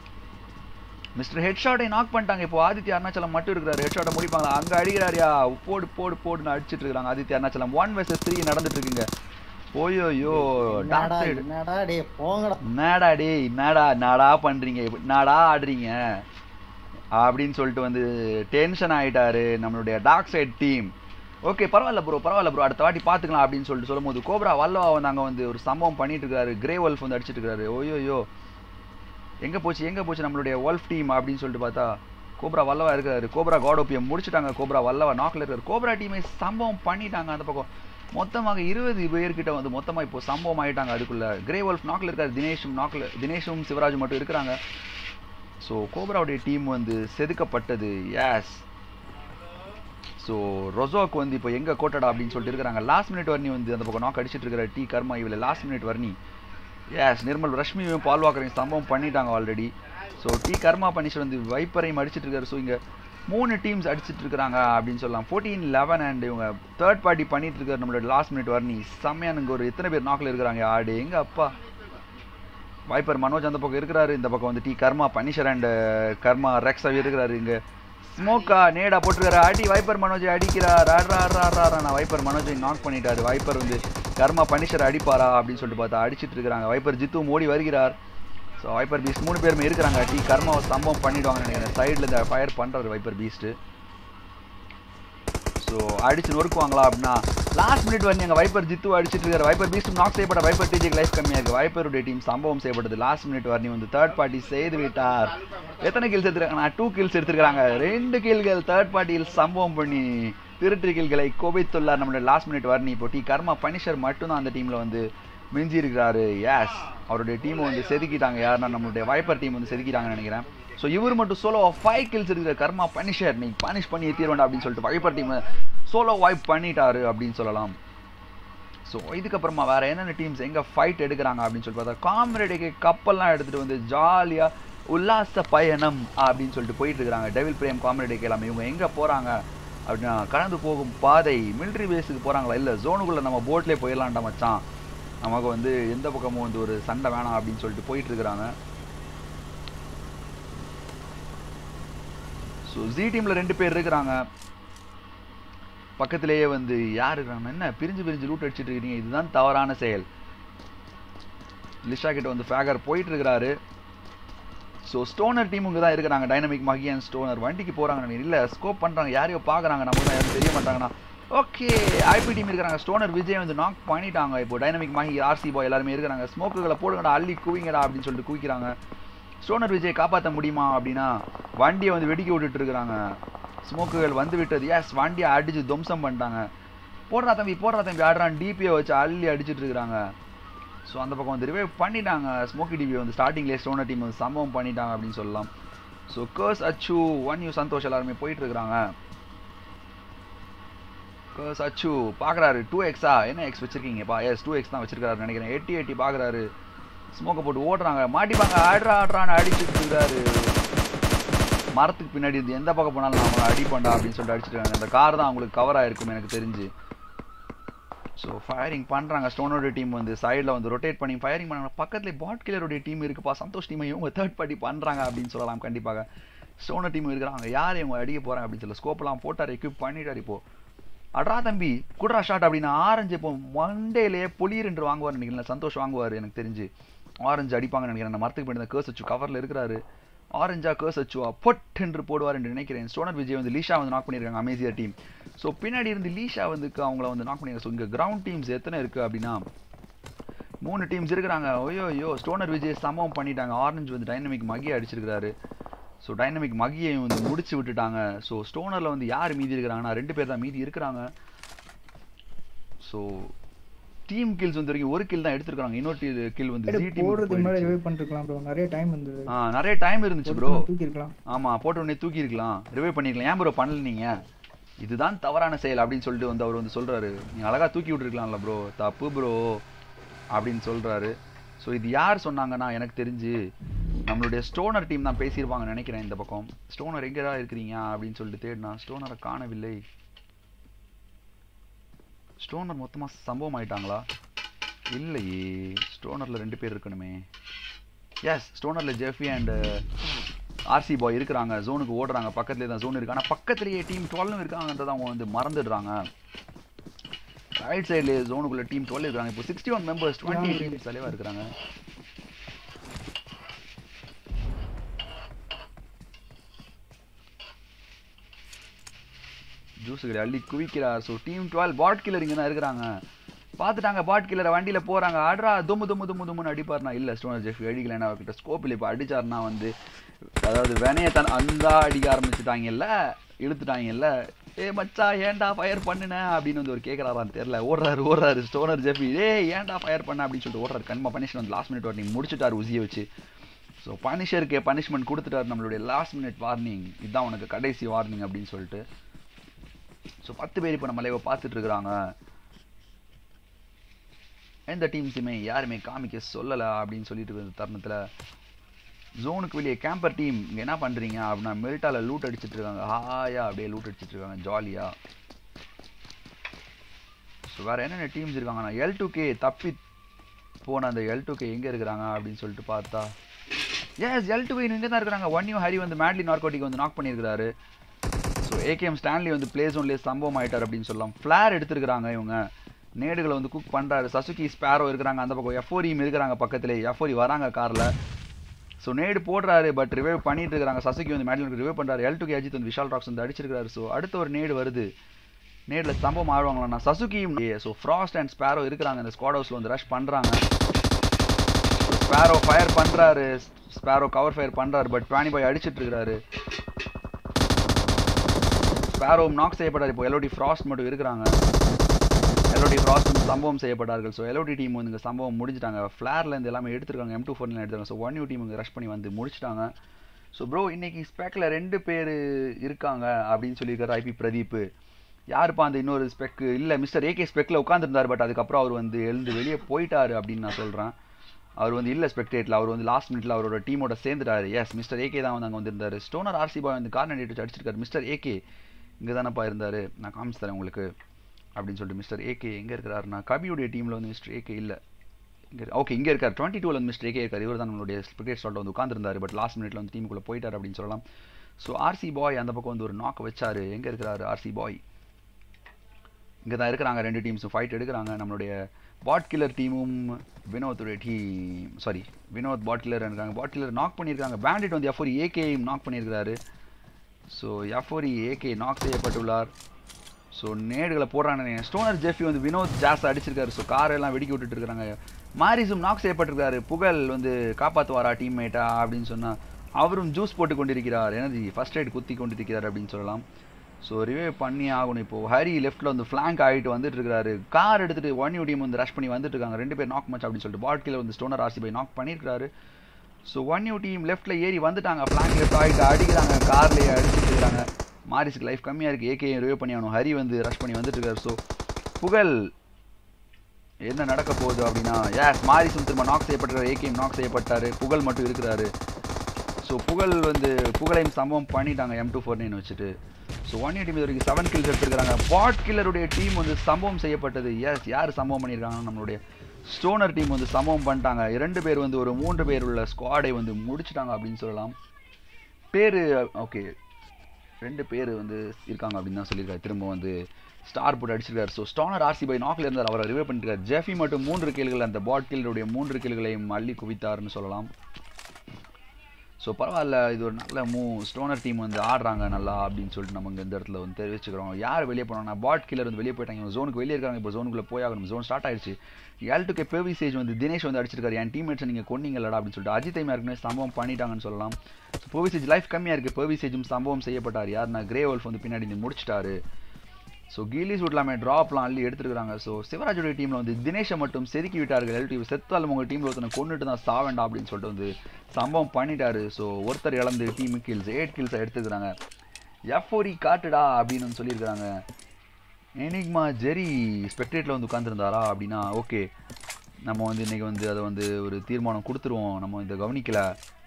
மிஸ்டர் ஹெட்ஷாட்டை நாக் பண்ணிட்டாங்க இப்போ ஆதித்ய அருணாச்சலம் மட்டும் இருக்கிறாரு ஹெட்ஷாட்டை முடிப்பாங்களா அங்கே அடிக்கிறாரியா போடு போடு போடுன்னு அடிச்சிட்டு இருக்காங்க Aditya Arunachalam one versus three நடந்துட்டு இருக்குங்க ஓயோயோ டாக் என்னடா சைடு என்னடா டேய் போங்கடா என்னடா டேய் என்னடா நாடா பண்றீங்க இப்ப என்னடா ஆடுறீங்க அப்படின்னு சொல்லிட்டு வந்து டென்ஷன் ஆயிட்டாரு நம்மளுடைய டார்க் சைட் டீம் ஓகே பரவாயில்ல ப்ரோ பரவாயில்ல ப்ரோ அடுத்த வாட்டி பார்த்துக்கலாம் அப்படின்னு சொல்லிட்டு சொல்லும்போது கோப்ரா வல்லவா வந்து அங்கே வந்து ஒரு சம்பவம் பண்ணிட்டு இருக்காரு கிரே வல்ஃப் வந்து அடிச்சிட்டு இருக்காரு ஓயோயோ எங்கே போச்சு எங்கே போச்சு நம்மளுடைய வல்ஃப் டீம் அப்படின்னு சொல்லிட்டு பார்த்தா கோப்ரா வல்லவா இருக்காரு கோப்ரா காடோப்பியம் முடிச்சிட்டாங்க கோப்ரா வல்லவா நாக்கில் இருக்காரு கோப்ரா டீமை சம்பவம் பண்ணிட்டாங்க அந்த பக்கம் மொத்தமாக இருபது பேர்கிட்ட வந்து மொத்தமாக இப்போ சம்பவம் ஆயிட்டாங்க அதுக்குள்ள கிரே வல்ஃப் நாக்கில் இருக்காரு தினேஷும் நாக்கில் தினேஷும் சிவராஜும் மட்டும் இருக்கிறாங்க ஸோ கோப்ராவுடைய டீம் வந்து செதுக்கப்பட்டது எஸ் ஸோ ரொசோக்கு வந்து இப்போ எங்கே கோட்டடா அப்படின்னு சொல்லிட்டு இருக்கிறாங்க லாஸ்ட் மினிட் வர்ணி வந்து அந்த பக்கம் நாக் அடிச்சிட்டு இருக்கிற டி கர்மா இதில் லாஸ்ட் மினிட் வர்ணி எஸ் நிர்மல் ரஷ்மியும் பால் வாக்கரையும் சம்பவம் பண்ணிட்டாங்க already so T Karma Punisher வந்து வைப்பரையும் அடிச்சிட்டு இருக்காரு ஸோ இங்கே மூணு டீம்ஸ் அடிச்சிட்டு இருக்கிறாங்க அப்படின்னு சொல்லலாம் ஃபோர்டீன் லெவன் அண்ட் இவங்க தேர்ட் பார்ட்டி பண்ணிட்டு இருக்காரு நம்மளோட லாஸ்ட் மினிட் வர்ணி செம்மையானுங்க ஒரு எத்தனை பேர் நாக்கில் இருக்கிறாங்க ஆடு எங்க அப்பா வைப்பர் மனோஜ் அந்த பக்கம் இருக்கிறாரு இந்த பக்கம் வந்து T Karma Punisher and Karma Rex அவி இருக்கிறாரு இங்க ஸ்மோக்கா நேடா போட்டுருக்காரு அடி வைப்பர் மனோஜை அடிக்கிறார் ஆடுறா ஆடுறா ஆடுறா நான் வைப்பர் மனோஜை நாக் பண்ணிட்டாரு வைப்பர் வந்து கர்மா பனிஷர் அடிப்பாரா அப்படின்னு சொல்லிட்டு பார்த்தா அடிச்சிட்டு இருக்காங்க வைப்பர் ஜித்துவும் ஓடி வருகிறார் ஸோ வைப்பர் பீஸ்ட் மூணு பேருமே இருக்கிறாங்க டி கர்மாவை சம்பவம் பண்ணிடுவாங்கன்னு நினைக்கிறேன் சைடில் இந்த ஃபயர் பண்ணுறாரு வைப்பர் பீஸ்ட்டு ஸோ அடிச்சு நொறுக்குவாங்களா அப்படின்னா லாஸ்ட் மினிட் வந்து எங்கள் வைப்பர் ஜித்து அடிச்சிட்டு இருக்காரு வைப்பர் பீஸ்ட் நாக் செய்யப்பட்ட வைப்பர் டிஜிக்கு லைஃப் கம்மியாக இருக்குது வைப்பருடைய டீம் சம்பவம் செய்யப்பட்டது லாஸ்ட் மினிட் வர்ணி வந்து தேர்ட் பார்ட்டி செய்து விட்டார் எத்தனை கில்ஸ் எடுத்துருக்காங்க நான் டூ கில்ஸ் எடுத்துருக்காங்க ரெண்டு கில்கள் தேர்ட் பார்ட்டியில் சம்பவம் பண்ணி திருட்டு கில்களை குவித்துள்ளார் நம்மளுடைய லாஸ்ட் மினிட் வர்ணி இப்போ டி கர்மா பனிஷர் மட்டும்தான் அந்த டீமில் வந்து மிஞ்சி இருக்கிறாரு எஸ் அவருடைய டீமை வந்து செதுக்கிட்டாங்க யாருன்னா நம்மளுடைய வைப்பர் டீம் வந்து செதுக்கிட்டாங்கன்னு நினைக்கிறேன் ஸோ இவர் மட்டும் சோலோ ஃபைவ் கில்ஸ் இருக்கிற கர்மா பனிஷர் நீ பனிஷ் பண்ணி தீர்வேண்டா அப்படின்னு சொல்லிட்டு வைப்பர் டீம் சோலோ வைப் பண்ணிட்டாரு அப்படின்னு சொல்லலாம் ஸோ இதுக்கப்புறமா வேற என்னென்ன டீம்ஸ் எங்கே ஃபைட் எடுக்கிறாங்க அப்படின்னு சொல்லி பார்த்தா காம்ரேடுக்கு கப்பல்லாம் எடுத்துகிட்டு வந்து ஜாலியாக உல்லாச பயணம் அப்படின்னு சொல்லிட்டு போயிட்டு இருக்காங்க டெவில் பிரேம் காம்ரேடுக்கு எல்லாமே இவங்க எங்கே போகிறாங்க அப்படின்னா கடந்து போகும் பாதை மிலிட்ரி பேஸுக்கு போகிறாங்களா இல்லை ஜோனுக்குள்ளே நம்ம போட்லேயே போயிடலான்டா மச்சான் நமக்கு வந்து எந்த பக்கமும் வந்து ஒரு சண்டை வேணாம் அப்படின்னு சொல்லிட்டு போயிட்டு இருக்கிறாங்க ஸோ ஜி டீமில் ரெண்டு பேர் இருக்கிறாங்க பக்கத்திலேயே வந்து யார் இருக்கிறாங்க என்ன பிரிஞ்சு பிரிஞ்சு லூட் அடிச்சிட்டு இருக்கீங்க இதுதான் தவறான செயல் லிஷா கிட்ட வந்து ஃபேகர் போயிட்டு இருக்கிறாரு ஸோ ஸ்டோனர் டீம் இங்கே தான் இருக்கிறாங்க டைனமிக் மகி அண்ட் ஸ்டோனர் வண்டிக்கு போகிறாங்க இல்லை ஸ்கோப் பண்ணுறாங்க யாரையோ பார்க்குறாங்க நமக்கு தான் யாரும் தெரிய மாட்டாங்கன்னா ஓகே ஐபி டீம் இருக்கிறாங்க ஸ்டோனர் விஜய் வந்து நாக் பண்ணிட்டாங்க இப்போ டைனமிக் மகி ஆர்சி பாய் எல்லாருமே இருக்கிறாங்க ஸ்மோக்குகளை போடுங்கடா அள்ளி குவிங்கடா அப்படின்னு சொல்லிட்டு குவிக்கிறாங்க ஸ்டோனர் விஜய் காப்பாற்ற முடியுமா அப்படின்னா வண்டியை வந்து வெடிக்க விட்டுட்டு இருக்கிறாங்க ஸ்மோக்குகள் வந்து விட்டது எஸ் வண்டியை அடிச்சு துவம்சம் பண்ணிட்டாங்க போடுறா தம்பி போடுறா தம்பி ஆடுறான் டிபியை வச்சு அள்ளி அடிச்சிட்டு இருக்கிறாங்க ஸோ அந்த பக்கம் வந்து ரிவைவ் பண்ணிட்டாங்க ஸ்மோக்கி டிபி வந்து ஸ்டார்டிங்லேயே ஸ்டோனர் டீம் வந்து சம்பவம் பண்ணிட்டாங்க அப்படின்னு சொல்லலாம் ஸோ கர்ஸ் அச்சு ஒன் யூ சந்தோஷ் எல்லாருமே போயிட்டு இருக்கிறாங்க கர்ஸ் அச்சு பார்க்குறாரு டூ எக்ஸா என்ன எக்ஸ் வச்சிருக்கீங்கப்பா எஸ் டூ எக்ஸ் தான் வச்சிருக்காரு நினைக்கிறேன் எட்டி எட்டி பார்க்குறாரு ஸ்மோக்கை போட்டு ஓடுறாங்க மாட்டிப்பாங்க ஆடுறா ஆடுறான்னு அடிச்சுட்டு இருக்காரு மரத்துக்கு பின்னாடி இருந்து எந்த பக்கம் போனாலும் நான் அவங்களை அடிப்பண்டா அப்படின்னு சொல்லிட்டு அடிச்சிட்டு இருக்காங்க அந்த கார் தான் அவங்களுக்கு கவர் ஆயிருக்கும் எனக்கு தெரிஞ்சு ஸோ ஃபயரிங் பண்ணுறாங்க ஸ்டோனோட டீம் வந்து சைடில் வந்து ரொட்டேட் பண்ணி ஃபயரிங் பண்ணாங்க பக்கத்துல பாட் கிளருடைய டீம் இருக்குப்பா சந்தோஷ் டீமை இவங்க தேர்ட் பார்ட்டி பண்ணுறாங்க அப்படின்னு சொல்லலாம் கண்டிப்பாக ஸ்டோனர் டீம் இருக்கிறாங்க யார் இவங்க அடிக்க போகிறாங்க அப்படின்னு சொல்ல ஸ்கோப்லாம் போட்டார் எக்யூப் பண்ணிட்டார் இப்போ அட்ரா தம்பி குட்ரா ஷாட் அப்படின்னு ஆரஞ்சு இப்போ மண்டேலேயே பொலியர் என்று வாங்குவார் நினைக்கிறேன் சந்தோஷ் வாங்குவார் எனக்கு தெரிஞ்சு ஆரஞ்சு அடிப்பாங்கன்னு நினைக்கிறேன் நான் மரத்துக்கு போயிருந்த கேர்ஸ் வச்சு கவரில் இருக்கிறாரு ஆரஞ்சா கேர்ஸ் வச்சுவா பொட் என்று போடுவார் என்று நினைக்கிறேன் ஸ்டோனர் விஜய் வந்து லீஷா வந்து நாக் பண்ணியிருக்காங்க அமேசியா டீம் ஸோ பின்னாடி இருந்து லீஷா வந்து அவங்கள வந்து நாக் பண்ணியிருக்காங்க ஸோ இங்கே கிரவுண்ட் டீம்ஸ் எத்தனை இருக்குது அப்படின்னா மூணு டீம்ஸ் இருக்கிறாங்க ஐயோ ஐயோ ஸ்டோனர் விஜய் சம்பவம் பண்ணிட்டாங்க ஆரஞ்சு வந்து டைனமிக் மகியை அடிச்சிருக்கிறாரு ஸோ டைனமிக் மகியை வந்து முடிச்சு விட்டுட்டாங்க ஸோ ஸ்டோனரில் வந்து யார் மீதி இருக்கிறாங்கன்னா ரெண்டு பேர் தான் மீதி இருக்கிறாங்க ஸோ டீம் கில்ஸ் வந்து வரைக்கும் ஒரு கில் தான் எடுத்திருக்காங்க இன்னொரு கில் வந்து ஜி டீம் போடுறதுக்கு முன்னாடி ரிவைவ் பண்ணிருக்கலாம் ப்ரோ நிறைய டைம் இருந்தது ஆ நிறைய டைம் இருந்துச்சு ப்ரோ தூக்கி இருக்கலாம் ஆமா போட்ட உடனே தூக்கி இருக்கலாம் ரிவைவ் பண்ணிருக்கலாம் ஏன் ப்ரோ பண்ணல நீங்க இதுதான் தவறான செயல் அப்படின்னு சொல்லிட்டு வந்து அவர் வந்து சொல்றாரு நீங்க அழகா தூக்கி விட்டுருக்கலாம்ல ப்ரோ தப்பு ப்ரோ அப்படின்னு சொல்றாரு ஸோ இது யார் சொன்னாங்கன்னா எனக்கு தெரிஞ்சு நம்மளுடைய ஸ்டோனர் டீம் தான் பேசியிருப்பாங்கன்னு நினைக்கிறேன் இந்த பக்கம் ஸ்டோனர் எங்கடா இருக்கிறீங்க அப்படின்னு சொல்லிட்டு தேடினா ஸ்டோனரை காணவில்லை ஸ்டோனர் மொத்தமா சம்பவம் ஆயிட்டாங்களா இல்லையே ஸ்டோனர்ல ரெண்டு பேர் இருக்கணுமே எஸ் ஸ்டோனர்ல ஜெஃபி அண்ட் ஆர்சி பாய் இருக்கிறாங்க ஜோனுக்கு ஓடுறாங்க பக்கத்துலேயே தான் ஜோன் இருக்கு ஆனால் பக்கத்துலேயே டீம் டுவெல்லும் இருக்காங்கன்றதை அவங்க வந்து மறந்துடுறாங்க ரைட் சைட்லேயே ஜோனுக்குள்ள டீம் டுவெல் இருக்காங்க இப்போ sixty one members twenty teams தலைவாக இருக்கிறாங்க ஜூஸுகளை அள்ளி குவிக்கிறார் ஸோ டீம் டுவெல் பாட் கில்லர் இங்கே தான் இருக்கிறாங்க பார்த்துட்டாங்க பாட் கில்லரை வண்டியில் போகிறாங்க ஆடுறா தும்மு தும்மு தும்மு தும்முன்னு அடிப்பார்னா இல்லை ஸ்டோனர் ஜெஃப் அடிக்கல என்ன அவர்கிட்ட ஸ்கோப்பில் இப்போ அடிச்சார்னா வந்து அதாவது வினைய தன் அந்த அடிக்க ஆரம்பிச்சுட்டாங்கல்ல இழுத்துட்டாங்கல்ல ஏ மச்சா ஏன்டா ஃபயர் பண்ணுன அப்படின்னு வந்து ஒரு கேட்குறாரான்னு தெரில ஓடுறாரு ஓடுறாரு ஸ்டோனர் ஜெஃபி ஏய் ஏன்டா ஃபயர் பண்ண அப்படின்னு சொல்லிட்டு ஓடுறாரு கண்மா பனிஷ்மெண்ட் வந்து லாஸ்ட் மினிட் வார்னிங் முடிச்சுட்டார் உசியை வச்சு ஸோ பனிஷருக்கு பனிஷ்மெண்ட் கொடுத்துட்டார் நம்மளுடைய லாஸ்ட் மினிட் வார்னிங் இதுதான் உனக்கு கடைசி வார்னிங் அப்படின்னு சொல்லிட்டு ஸோ பத்து பேர் இப்போ நம்ம லைவை பார்த்துட்டு இருக்கிறாங்க எந்த டீம்ஸுமே யாருமே காமிக்க சொல்லலை அப்படின்னு சொல்லிட்டு இருக்க தருணத்தில் ஜோனுக்கு வெளியே கேம்பர் டீம் இங்கே என்ன பண்ணுறீங்க அப்படின்னா மெல்ட்டால லூட் அடிச்சிட்டு இருக்காங்க ஹாயா அப்படியே லூட் அடிச்சிட்டு இருக்காங்க ஜாலியாக ஸோ வேறு என்னென்ன டீம்ஸ் இருக்காங்கன்னா எல் டூ கே தப்பி போன அந்த எல் டூ கே எங்கே இருக்கிறாங்க அப்படின்னு சொல்லிட்டு பார்த்தா எஸ் எல் டூ கே இங்கே தான் இருக்கிறாங்க ஒன் யூ ஹரி வந்து மேட்லி நார்கோட்டிக் வந்து நாக் பண்ணியிருக்கிறாரு ஸோ ஏகேஎம் ஸ்டான்லி வந்து பிளே ஜோன்லேயே சம்பவம் ஆயிட்டார் அப்படின்னு சொல்லலாம் ஃப்ளார் எடுத்திருக்கிறாங்க இவங்க நேடுகளை வந்து குக் பண்ணுறாரு சசுகி ஸ்பேரோ இருக்கிறாங்க அந்த பக்கம் எஃபோரியும் இருக்கிறாங்க பக்கத்துல எஃபோரி வராங்க காரில் ஸோ நேடு போடுறாரு பட் ரிவைவ் பண்ணிட்டு இருக்காங்க சசுகி வந்து மேட்ல ரிவைவ் பண்ணுறாரு எல் டுக்கு அஜித் வந்து விஷால் ராக்ஸ் வந்து அடிச்சிருக்காரு ஸோ அடுத்த ஒரு நேடு வருது நேரில் சம்பவம் ஆடுவாங்களா சசுகியும் ஸோ ஃப்ராஸ்ட் அண்ட் ஸ்பேரோ இருக்கிறாங்க இந்த ஸ்குவாட் ஹவுஸில் வந்து ரஷ் பண்ணுறாங்க ஸ்பேரோ ஃபயர் பண்ணுறாரு ஸ்பேரோ கவர் ஃபயர் பண்ணுறாரு பட் டுவானி பாய் அடிச்சிட்டு இருக்காரு ஸ்பேரோ நாக் செய்யப்பட்டார் இப்போ எல்ஓடி ஃப்ராஸ்ட் மட்டும் இருக்கிறாங்க எல்ஓடி ஃப்ராஸ்ட் சம்பவம் செய்யப்பட்டார்கள் ஸோ எல்ஓடி டீம் வந்து இங்கே சம்பவம் முடிச்சிட்டாங்க ஃப்ளேர்லேருந்து எல்லாமே எடுத்துருக்காங்க எம் டூ ஃபோர்ல எடுத்துருக்காங்க ஸோ ஒன் யூ டீம் இங்கே ரஷ் பண்ணி வந்து முடிச்சிட்டாங்க ஸோ ப்ரோ இன்னைக்கு ஸ்பெக்கில் ரெண்டு பேர் இருக்காங்க அப்படின்னு சொல்லியிருக்காரு ஐபி பிரதீப் யாருப்பா அந்த இன்னொரு ஸ்பெக் இல்லை மிஸ்டர் ஏகே ஸ்பெக்கில் உட்காந்துருந்தார் பட் அதுக்கப்புறம் அவர் வந்து எழுந்து வெளியே போயிட்டாரு அப்படின்னு நான் சொல்கிறேன் அவர் வந்து இல்லை ஸ்பெக்டேட்டில் அவர் வந்து லாஸ்ட் மினிட்ல அவரோட டீமோட சேர்ந்துட்டாரு எஸ் மிஸ்டர் ஏகே தான் வந்து அங்கே வந்திருந்தாரு ஸ்டோனர் ஆர்சி பாய் வந்து கார்னர் வச்சு அடிச்சிருக்காரு மிஸ்டர் ஏகே இங்கே தானேப்பா இருந்தார் நான் காமிச்சு தரேன் உங்களுக்கு அப்படின்னு சொல்லிட்டு மிஸ்டர் ஏகே எங்கே இருக்கிறாருன்னா கபியுடைய டீமில் வந்து மிஸ்டர் ஏகே இல்லை இங்கே ஓகே இங்கே இருக்கார் டுவெண்ட்டி டூவில் வந்து மிஸ்டர் ஏகே இருக்கார் இவர் தான் நம்மளுடைய ஸ்பிரிகேட் ஸ்டாலில் வந்து உட்காந்துருந்தார் பட் லாஸ்ட் மினிட்ல வந்து டீமுக்குள்ளே போயிட்டார் அப்படின்னு சொல்லலாம் ஸோ ஆர்சி பாய் அந்த பக்கம் வந்து ஒரு நாக் வச்சாரு எங்கே இருக்கிறாரு ஆர்சி பாய் இங்கே தான் இருக்கிறாங்க ரெண்டு டீம்ஸும் ஃபைட் எடுக்கிறாங்க நம்மளுடைய பாட் கில்லர் டீமும் வினோத்துடைய team sorry Vinoth Bot Killer இருக்காங்க பாட் கில்லர் நாக் பண்ணியிருக்காங்க பேண்டிட் வந்து எஃப்ஓரி ஏகேயும் நாக் பண்ணியிருக்கிறாரு ஸோ எஃப்ஓரி ஏகே நாக் செய்யப்பட்டுள்ளார் ஸோ நேடுகளை போடுறாங்க ஸ்டோனர் ஜெஃபி வந்து வினோத் ஜாஸ் அடிச்சிருக்காரு ஸோ கார் எல்லாம் வெடிக்க விட்டுட்டு இருக்காங்க மாரிஸும் நாக் செய்யப்பட்டிருக்காரு புகழ் வந்து காப்பாற்றுவாரா டீம்மேட்டா அப்படின்னு சொன்னால் அவரும் ஜூஸ் போட்டு கொண்டிருக்கிறார் எனர்ஜி ஃபர்ஸ்ட் எய்ட் குத்தி கொண்டிருக்கிறார் அப்படின்னு சொல்லலாம் ஸோ ரிவே பண்ணி ஆகணும் இப்போ ஹரி லெஃப்ட்டில் வந்து ஃப்ளாங்க் ஆகிட்டு வந்துட்டு இருக்காரு கார் எடுத்துட்டு ஒன் யூ டீம் வந்து ரஷ் பண்ணி வந்துட்டு இருக்காங்க ரெண்டு பேர் நாக் மச் அப்படின்னு சொல்லிட்டு பாட்டில் வந்து ஸ்டோனர் ஆர்சி பை நாக் பண்ணியிருக்காரு ஸோ ஒன் யூ டீம் லெஃப்ட்டில் ஏறி வந்துட்டாங்க ஃப்ளாங்க் லெஃப்ட் ஆகிட்டு அடிக்கிறாங்க கார்லேயே அடிச்சுட்டு இருக்காங்க மாரிஸுக்கு லைஃப் கம்மியாக இருக்குது ஏகே ரிவே பண்ணி ஆகணும் ஹரி வந்து ரஷ் பண்ணி வந்துட்டு இருக்காரு ஸோ புகழ் என்ன நடக்க போகுது அப்படின்னா ஏஸ் மாரிஸும் திரும்ப நாக் செய்யப்பட்டார் ஏகேயும் நாக் செய்யப்பட்டார் புகழ் மட்டும் இருக்கிறாரு ஸோ புகழ் வந்து புகழையும் சம்பவம் பண்ணிட்டாங்க எம் டூ ஃபோர் நைன் வச்சுட்டு ஸோ ஒன் டீம் இது வரைக்கும் செவன் கில்ஸ் எடுத்துருக்காங்க பாட் கில்லருடைய டீம் வந்து சம்பவம் செய்யப்பட்டது எஸ் யார் சம்பவம் பண்ணியிருக்காங்க நம்மளுடைய ஸ்டோனர் டீம் வந்து சம்பவம் பண்ணிட்டாங்க இரண்டு பேர் வந்து ஒரு மூன்று பேர் உள்ள ஸ்குவாடை வந்து முடிச்சிட்டாங்க அப்படின்னு சொல்லலாம் பேர் ஓகே ரெண்டு பேர் வந்து இருக்காங்க அப்படின்னு தான் சொல்லியிருக்காரு திரும்ப வந்து ஸ்டார் போட்டு அடிச்சிருக்காரு ஸோ ஸ்டானர் ஆர்சி பை நாக்கில் இருந்தார் அவரை ரிவே பண்ணிருக்காரு ஜெஃபி மட்டும் மூன்று கீழ்கள் அந்த பாட் கீழருடைய மூன்று கீழ்களையும் அள்ளி குவித்தார்னு சொல்லலாம் ஸோ பரவாயில்ல இது ஒரு நல்ல மூ ஸ்டோனர் டீம் வந்து ஆடுறாங்க நல்லா அப்படின்னு சொல்லிட்டு நம்ம இந்த இடத்துல வந்து தெரிவிச்சுக்கிறோம் யார் வெளியே போனோம்னா பாட் கீழர் வந்து வெளியே போயிட்டாங்க ஜோனுக்கு வெளியே இருக்காங்க இப்போ ஜோனுக்குள்ளே போயாகணும் ஜோன் ஸ்டார்ட் ஆயிடுச்சு எல்டுகே பெவிசேஜ் வந்து தினேஷ் வந்து அடிச்சிருக்காரு என் டீம்மேட்ஸை நீங்கள் கொன்னீங்களடா அப்படின்னு சொல்லிட்டு அஜித் ஏற்கனவே சம்பவம் பண்ணிட்டாங்கன்னு சொல்லலாம் ஸோ பெவிசேஜ் லைஃப் கம்மியாக இருக்குது பெவிசேஜும் சம்பவம் செய்யப்பட்டார் யாருன்னா கிரே wolf வந்து பின்னாடி இருந்து முடிச்சிட்டாரு ஸோ கீலிஸ் விட்லாமே ட்ராப்லாம் அள்ளி எடுத்துருக்காங்க ஸோ சிவராஜோடைய டீமில் வந்து தினேஷை மட்டும் செதுக்கி விட்டார்கள் எல்டி செத்தாலும் உங்கள் டீமில் ஒருத்தனை கொண்டுட்டு தான் சாவேண்டா அப்படின்னு சொல்லிட்டு வந்து சம்பவம் பண்ணிட்டாரு ஸோ ஒருத்தர் இழந்து டீம் கில்ஸ் எயிட் கில்ஸை எடுத்துக்கிறாங்க எஃப்ஓரி காட்டுடா அப்படின்னு வந்து சொல்லியிருக்காங்க எனிக்மா ஜெரி ஸ்பெக்டேட்டில் வந்து உட்காந்துருந்தாரா அப்படின்னா ஓகே நம்ம வந்து இன்றைக்கி வந்து அதை வந்து ஒரு தீர்மானம் கொடுத்துருவோம் நம்ம இதை கவனிக்கல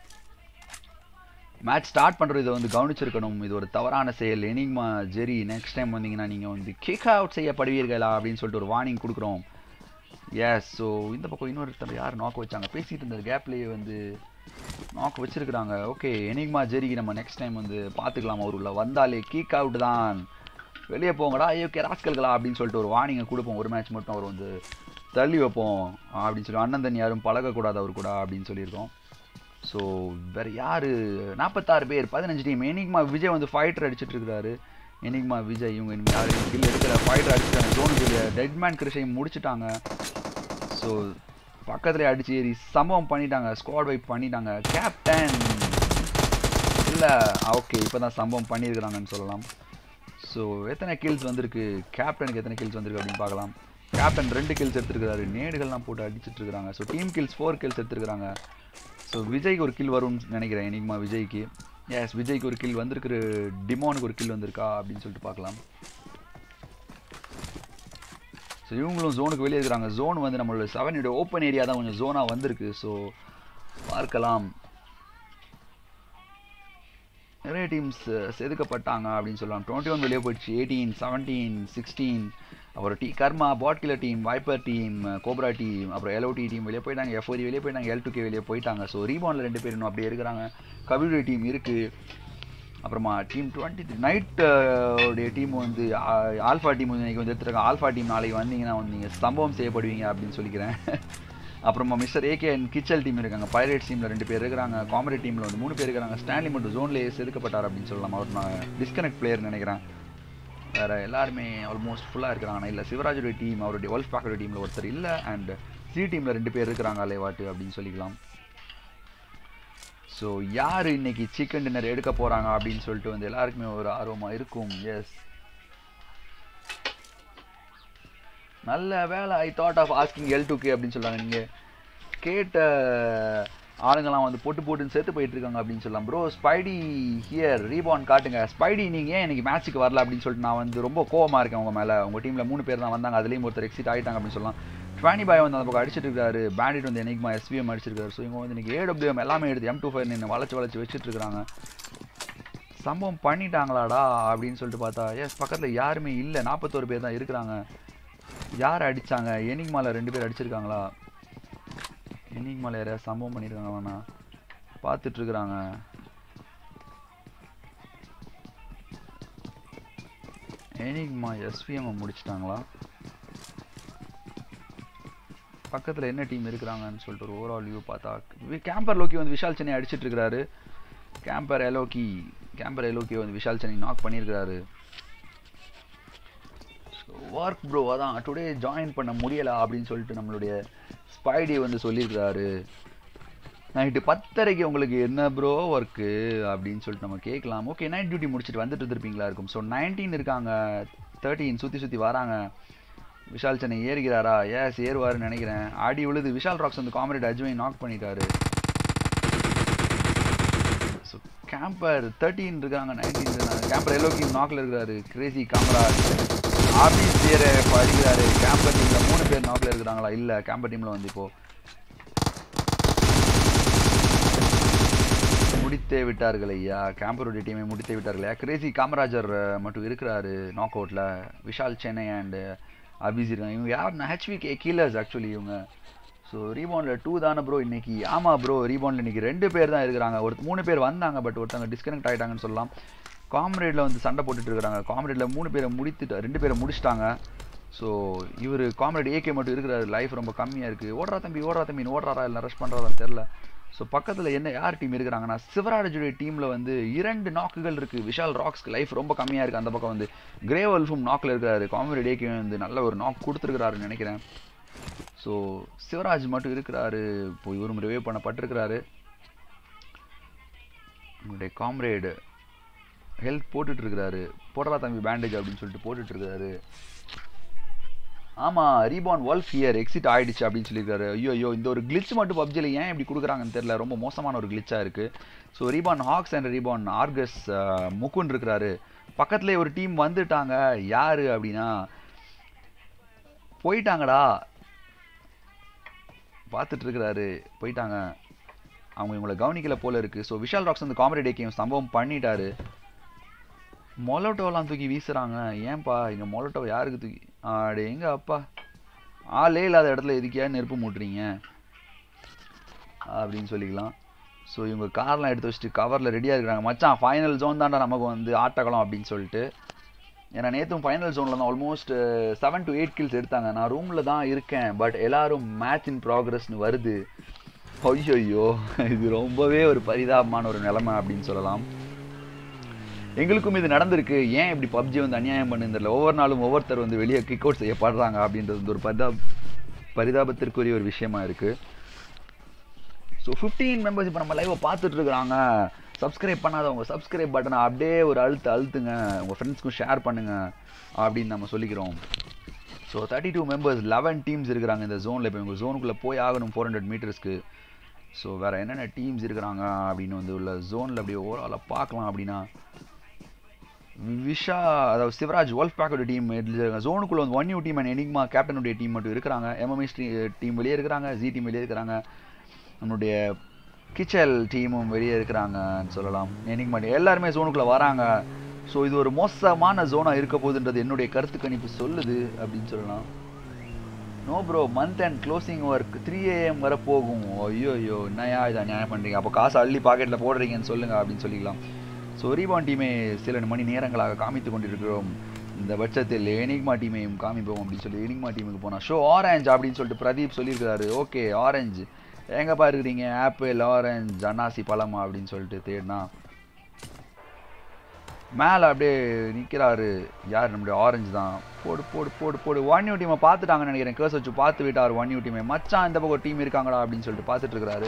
மேட்ச் ஸ்டார்ட் பண்ணுறது இதை வந்து கவனிச்சிருக்கணும் இது ஒரு தவறான செயல் எனிக்மா ஜெரி நெக்ஸ்ட் டைம் வந்தீங்கன்னா நீங்கள் வந்து கிக் அவுட் செய்யப்படுவீர்களா அப்படின்னு சொல்லிட்டு ஒரு வார்னிங் கொடுக்குறோம் எஸ் ஸோ இந்த பக்கம் இன்னொருத்தர் யார் நாக்கு வச்சாங்க பேசிகிட்டு இருந்த கேப்லேயே வந்து நாக்கு வச்சிருக்கிறாங்க ஓகே எனிக்மா ஜெரிக்கு நம்ம நெக்ஸ்ட் டைம் வந்து பார்த்துக்கலாம் அவர் உள்ள வந்தாலே கிக் அவுட் தான் வெளியே போங்கடா ஐயோக்கே ராஸ்கல்களா அப்படின்னு சொல்லிட்டு ஒரு வார்னிங்கை கொடுப்போம் ஒரு மேட்ச் மட்டும் அவர் வந்து தள்ளி வைப்போம் அப்படின்னு சொல்லி அண்ணன் தண்ணி யாரும் பழகக்கூடாது அவர் கூட அப்படின்னு சொல்லியிருக்கோம் ஸோ வேறு யார் நாற்பத்தாறு பேர் பதினஞ்சு டீம் எனிக்மா விஜய் வந்து ஃபைட்டர் அடிச்சிட்டு இருக்காரு எனிக்மா விஜய் இவங்க இனிமே யாரும் கில் எடுக்கிற ஃபைட்டர் அடிச்சிட்டாங்க ஜோனுக்கு டெட்மேன் கிருஷையும் முடிச்சிட்டாங்க ஸோ பக்கத்துலேயே அடிச்சு ஏறி சம்பவம் பண்ணிட்டாங்க ஸ்குவாட் வைப் பண்ணிட்டாங்க கேப்டன் இல்லை ஓகே இப்போ தான் சம்பவம் பண்ணியிருக்கிறாங்கன்னு சொல்லலாம் ஸோ எத்தனை கில்ஸ் வந்திருக்கு கேப்டனுக்கு எத்தனை கில்ஸ் வந்திருக்கு அப்படின்னு பார்க்கலாம் கேப்டன் ரெண்டு கில்ஸ் எடுத்துருக்காரு நேடுகள்லாம் போட்டு அடிச்சிட்டு இருக்காங்க so team kills four kills எடுத்துருக்காங்க ஸோ விஜய்க்கு ஒரு கில் வரும்னு நினைக்கிறேன் எனிக்மா விஜய்க்கு எஸ் விஜய்க்கு ஒரு கில் வந்திருக்கு டிமோனுக்கு ஒரு கில் வந்திருக்கா அப்படின்னு சொல்லிட்டு பார்க்கலாம் ஸோ இவங்களும் ஜோனுக்கு வெளியே இருக்கிறாங்க ஜோன் வந்து நம்மளோட செவனுடைய ஓப்பன் ஏரியா தான் கொஞ்சம் ஜோனாக வந்திருக்கு ஸோ பார்க்கலாம் நிறைய டீம்ஸ் செதுக்கப்பட்டாங்க அப்படின்னு சொல்லலாம் டுவெண்ட்டி ஒன் வெளியே போயிடுச்சு எயிட்டீன் செவன்டீன் சிக்ஸ்டீன் அப்புறம் T Karma Bot Killer team Viper team Cobra team அப்புறம் எல்ஓடி டீம் வெளியே போயிட்டாங்க எஃப்ஓரி வெளியே போயிட்டாங்க எல் டூ கே வெளியே போயிட்டாங்க ஸோ ரீபானில் ரெண்டு பேர் இன்னும் அப்படியே இருக்கிறாங்க கவிடி டீம் இருக்குது அப்புறமா டீம் டுவெண்ட்டி த்ரீ நைட் உடைய டீம் வந்து ஆல்ஃபா டீம் வந்து இன்றைக்கி வந்து எடுத்துருக்காங்க ஆல்ஃபா டீம் நாளைக்கு வந்தீங்கன்னா வந்து நீங்கள் சம்பவம் செய்யப்படுவீங்க அப்படின்னு சொல்லிக்கிறேன் அப்புறமா மிஸ்டர் ஏகே அண்ட் கிச்சல் டீம் இருக்காங்க பைரேட் டீமில் ரெண்டு பேர் இருக்கிறாங்க காமெடி டீமில் வந்து மூணு பேர் இருக்கிறாங்க ஸ்டான்லி மட்டும் ஜோன்லேயே செதுக்கப்பட்டார் அப்படின்னு சொல்லலாம் அவர் நான் டிஸ்கனெக்ட் பிளேயர் நினைக்கிறேன் வேறு எல்லாருமே ஆல்மோஸ்ட் ஃபுல்லாக இருக்கிறாங்க இல்லை சிவராஜுடைய டீம் அவருடைய ஒல்ஃப் பேக்கோட டீமில் ஒருத்தர் இல்லை அண்ட் சி டீமில் ரெண்டு பேர் இருக்கிறாங்க அலைவாட்டு அப்படின்னு சொல்லிக்கலாம் ஸோ யார் இன்னைக்கு சிக்கன் டின்னர் எடுக்க போகிறாங்க அப்படின்னு சொல்லிட்டு வந்து எல்லாருக்குமே ஒரு ஆர்வமாக இருக்கும் எஸ் நல்ல வேலை I thought of asking L two K அப்படின்னு சொல்கிறாங்க நீங்கள் கேட்ட ஆளுங்கெல்லாம் வந்து போட்டு போட்டுன்னு சேர்த்து போயிட்டு இருக்காங்க அப்படின்னு சொல்லலாம் ப்ரோ ஸ்பைடி ஹியர் ரீபான் காட்டுங்க ஸ்பைடி நீங்கள் ஏன் எனக்கு மேட்ச்சுக்கு வரல அப்படின்னு சொல்லிட்டு நான் வந்து ரொம்ப கோவமாக இருக்கேன் உங்கள் மேலே உங்கள் டீமில் மூணு பேர் தான் வந்தாங்க அதுலேயும் ஒருத்தர் எக்ஸிட் ஆகிட்டாங்க அப்படின்னு சொல்லலாம் டுவெண்ட்டி பாய் வந்து அந்த பக்கம் அடிச்சிட்டு இருக்காரு பேண்டிட் வந்து எனிக்மா எஸ்பிஎம் அடிச்சிருக்காரு ஸோ இவங்க வந்து இன்னைக்கு ஏடபிள்யூஎம் எல்லாமே எடுத்து எம் டூ ஃபைவ் நின்று வளைச்சு வளைச்சு வச்சுட்டு இருக்காங்க சம்பவம் பண்ணிட்டாங்களாடா அப்படின்னு சொல்லிட்டு பார்த்தா எஸ் பக்கத்தில் யாருமே இல்லை நாற்பத்தோரு பேர் தான் இருக்கிறாங்க யார் அடித்தாங்க எனிக்மாவில் ரெண்டு பேர் அடிச்சிருக்காங்களா எனிக்மாவில் யாரையா சம்பவம் பண்ணியிருக்காங்களாண்ணா பார்த்துட்ருக்குறாங்க எனிக்மா எஸ்பிஎம் முடிச்சிட்டாங்களா பக்கத்தில் என்ன டீம் இருக்கிறாங்கன்னு சொல்லிட்டு ஒரு ஓவரால் வியூ பார்த்தா கேம்பர் லோக்கி வந்து விஷால் சென்னை அடிச்சிட்டு இருக்கிறாரு கேம்பர் எலோக்கி கேம்பர் எலோக்கி வந்து விஷால் சென்னை நாக் பண்ணியிருக்கிறாரு ஒர்க் ப்ரோ அதான் டுடே ஜாயின் பண்ண முடியலை அப்படின்னு சொல்லிட்டு நம்மளுடைய ஸ்பைடி வந்து சொல்லியிருக்கிறாரு நைட்டு பத்தரைக்கு உங்களுக்கு என்ன ப்ரோ ஒர்க்கு அப்படின்னு சொல்லிட்டு நம்ம கேட்கலாம் ஓகே நைட் டியூட்டி முடிச்சுட்டு வந்துட்டு இருந்திருப்பீங்களா இருக்கும் ஸோ நைன்டீன் இருக்காங்க தேர்ட்டீன் சுற்றி சுற்றி வராங்க விஷால் சென்னை ஏறுகிறாரா ஏஸ் ஏறுவாருன்னு நினைக்கிறேன் ஆடி விழுது விஷால் ராக்ஸ் வந்து காமரேட் அஜ்வை நாக் பண்ணிட்டாரு ஸோ கேம்பர் தேர்ட்டீன் இருக்காங்க நைன்டீன் இருக்காங்க கேம்பர் எல்லோக்கி நாக்கில் இருக்கிறாரு கிரேசி காமரா ஆபீஸ் பேர் அடிக்கிறாரு கேம்பர் டீமில் மூணு பேர் நாக்கில் இருக்கிறாங்களா இல்லை கேம்பர் டீமில் வந்து இப்போ முடித்து முடித்தே விட்டார்கள் ஐயா கேம்பருடைய டீமை முடித்தே விட்டார்கள் ஐயா கிரேசி காமராஜர் அஹ், மட்டும் இருக்கிறாரு நாக் அவுட்டில் விஷால் சென்னை அண்டு அபிஸ் இருக்காங்க இவங்க யாருன்னா ஹெச்விகே கீலர்ஸ் ஆக்சுவலி இவங்க ஸோ ரீபவுண்டில் டூ தானே ப்ரோ இன்னைக்கு ஆமாம் ப்ரோ ரீபவுண்டில் இன்னைக்கு ரெண்டு பேர் தான் இருக்கிறாங்க ஒரு மூணு பேர் வந்தாங்க பட் ஒருத்தவங்க டிஸ்கனெக்ட் ஆகிட்டாங்கன்னு சொல்லலாம் காம்ரேடில் வந்து சண்டை போட்டுட்டு இருக்காங்க காம்ரேடில் மூணு பேரை முடித்துட்டு ரெண்டு பேரை முடிச்சிட்டாங்க ஸோ இவர் காம்ரேட் ஏகே மட்டும் இருக்கிறாரு லைஃப் ரொம்ப கம்மியாக இருக்குது ஓடுறா தம்பி ஓடுறா தம்பி ஓடுறாரா இல்லை ரஷ் பண்ணுறாரான்னு தெரில ஸோ பக்கத்தில் என்ன யார் டீம் இருக்கிறாங்கன்னா சிவராஜுடைய டீமில் வந்து இரண்டு நாக்குகள் இருக்குது விஷால் ராக்ஸ்க்கு லைஃப் ரொம்ப கம்மியாக இருக்குது அந்த பக்கம் வந்து கிரே வல்ஃபும் நாக்கில் இருக்கிறாரு காம்ரேட் ஏகே வந்து நல்ல ஒரு நாக் கொடுத்துருக்கிறாருன்னு நினைக்கிறேன் ஸோ சிவராஜ் மட்டும் இருக்கிறாரு இப்போ இவரும் ரிவைவ் பண்ணப்பட்டிருக்கிறாரு உங்களுடைய காம்ரேடு ஹெல்த் போட்டுட்டு இருக்கிறாரு போடுறா தம்பி பேண்டேஜ் அப்படின்னு சொல்லிட்டு போட்டுட்டு இருக்காரு ஆமா ரீபான் வால்ஃப் ஹியர் எக்ஸிட் ஆயிடுச்சு அப்படின்னு சொல்லியிருக்காரு ஐயோ ஐயோ இந்த ஒரு கிளிச் மட்டும் பப்ஜியில் ஏன் இப்படி கொடுக்குறாங்கன்னு தெரியல ரொம்ப மோசமான ஒரு கிளிச்சாக இருக்கு so Reban Hawks and Reban Argus Mukun இருக்கிறாரு பக்கத்துலேயே ஒரு டீம் வந்துட்டாங்க யாரு அப்படின்னா போயிட்டாங்கடா பார்த்துட்டு இருக்கிறாரு போயிட்டாங்க அவங்க இவங்களை கவனிக்கல போல இருக்கு ஸோ விஷால் ராக்ஸ் வந்து காமெடி கேம் சம்பவம் பண்ணிட்டாரு மொலட்டோலாம் தூக்கி வீசுறாங்க ஏன்பா இங்க மொலட்டோ யாருக்கு தூக்கி ஆடு எங்க அப்பா ஆளே இல்லாத இடத்துல எதுக்கியா நெருப்பு மூட்டுறீங்க அப்படின்னு சொல்லிக்கலாம் ஸோ இவங்க கார்லாம் எடுத்து வச்சுட்டு கவரில் ரெடியாக இருக்கிறாங்க மச்சான் ஃபைனல் ஜோன் தான்டா நமக்கு வந்து ஆட்டக்கலாம் அப்படின்னு சொல்லிட்டு ஏன்னா நேற்றும் ஃபைனல் ஜோனில் தான் almost seven to eight kills எடுத்தாங்க நான் ரூமில் தான் இருக்கேன் பட் எல்லாரும் மேட்ச் இன் ப்ராக்ரஸ்னு வருது ஐயோ இது ரொம்பவே ஒரு பரிதாபமான ஒரு நிலைமை அப்படின்னு சொல்லலாம் எங்களுக்கும் இது நடந்திருக்கு ஏன் இப்படி பப்ஜி வந்து அநியாயம் பண்ணுன்னு தெரியல ஒவ்வொரு நாளும் ஒவ்வொருத்தர் வந்து வெளியே கிக் அவுட் செய்யப்படுறாங்க அப்படின்றது வந்து ஒரு பரிதா பரிதாபத்திற்குரிய ஒரு விஷயமா இருக்கு ஸோ ஃபிஃப்டீன் மெம்பர்ஸ் இப்போ நம்ம லைவை பார்த்துட்டு இருக்கிறாங்க சப்ஸ்கிரைப் பண்ணாதவங்க சப்ஸ்கிரைப் பட்டனை அப்படியே ஒரு அழுத்து அழுத்துங்க உங்கள் ஃப்ரெண்ட்ஸ்க்கும் ஷேர் பண்ணுங்க அப்படின்னு நம்ம சொல்லிக்கிறோம் so thirty two members eleven teams இருக்கிறாங்க இந்த ஜோனில் இப்போ இவங்க ஜோனுக்குள்ளே போய் ஆகணும் ஃபோர் ஹண்ட்ரட் மீட்டர்ஸ்க்கு ஸோ வேறு என்னென்ன டீம்ஸ் இருக்கிறாங்க அப்படின்னு வந்து உள்ள ஜோனில் அப்படியே ஓவராலாக பார்க்கலாம் அப்படின்னா விஷா அதாவது சிவராஜ் வால்ஃப் பேக்கோட டீம் ஜோனுக்குள்ள வந்து one U team and Enigma கேப்டனுடைய டீம் மட்டும் இருக்கிறாங்க எம்எம்எஸ் டீம் வெளியே இருக்கிறாங்க ஜி டீம் வெளியே இருக்கிறாங்க நம்மளுடைய கிச்சல் டீமும் வெளியே இருக்கிறாங்கன்னு சொல்லலாம் எனிக்மா team. எல்லாருமே ஜோனுக்குள்ளே வராங்க ஸோ இது ஒரு மோசமான ஜோனாக இருக்க போகுதுன்றது என்னுடைய கருத்து கணிப்பு சொல்லுது அப்படின்னு சொல்லலாம் no bro month and closing work three AM வரை போகும் ஐயோ ஐயோ என்னையா இதை நியாயம் பண்ணுறீங்க அப்போ காசு அள்ளி பாக்கெட்டில் போடுறீங்கன்னு சொல்லுங்க அப்படின்னு சொல்லிக்கலாம் ஸோ ரீபான் டீமை சில மணி நேரங்களாக காமித்து கொண்டிருக்கிறோம் இந்த பட்சத்தில் எனிக்மா டீமையும் காமிப்போம் அப்படின்னு சொல்லி எனிக்மா டீமுக்கு போனால் ஷோ ஆரஞ்ச் அப்படின்னு சொல்லிட்டு பிரதீப் சொல்லியிருக்கிறாரு ஓகே ஆரஞ்சு எங்கப்பா இருக்கிறீங்க ஆப்பிள் ஆரஞ்ச் அன்னாசி பழமா அப்படின்னு சொல்லிட்டு தேடினா மேலே அப்படியே நிற்கிறாரு யார் நம்முடைய ஆரஞ்சு தான் போடு போடு போடு போடு ஒன் யூ டீமை பார்த்துட்டாங்கன்னு நினைக்கிறேன் கேர்ஸ் வச்சு பார்த்து விட்டார் ஒன் யூ டீமை மச்சான் இந்த பக்கம் டீம் இருக்காங்களா அப்படின்னு சொல்லிட்டு பார்த்துட்டு இருக்கிறாரு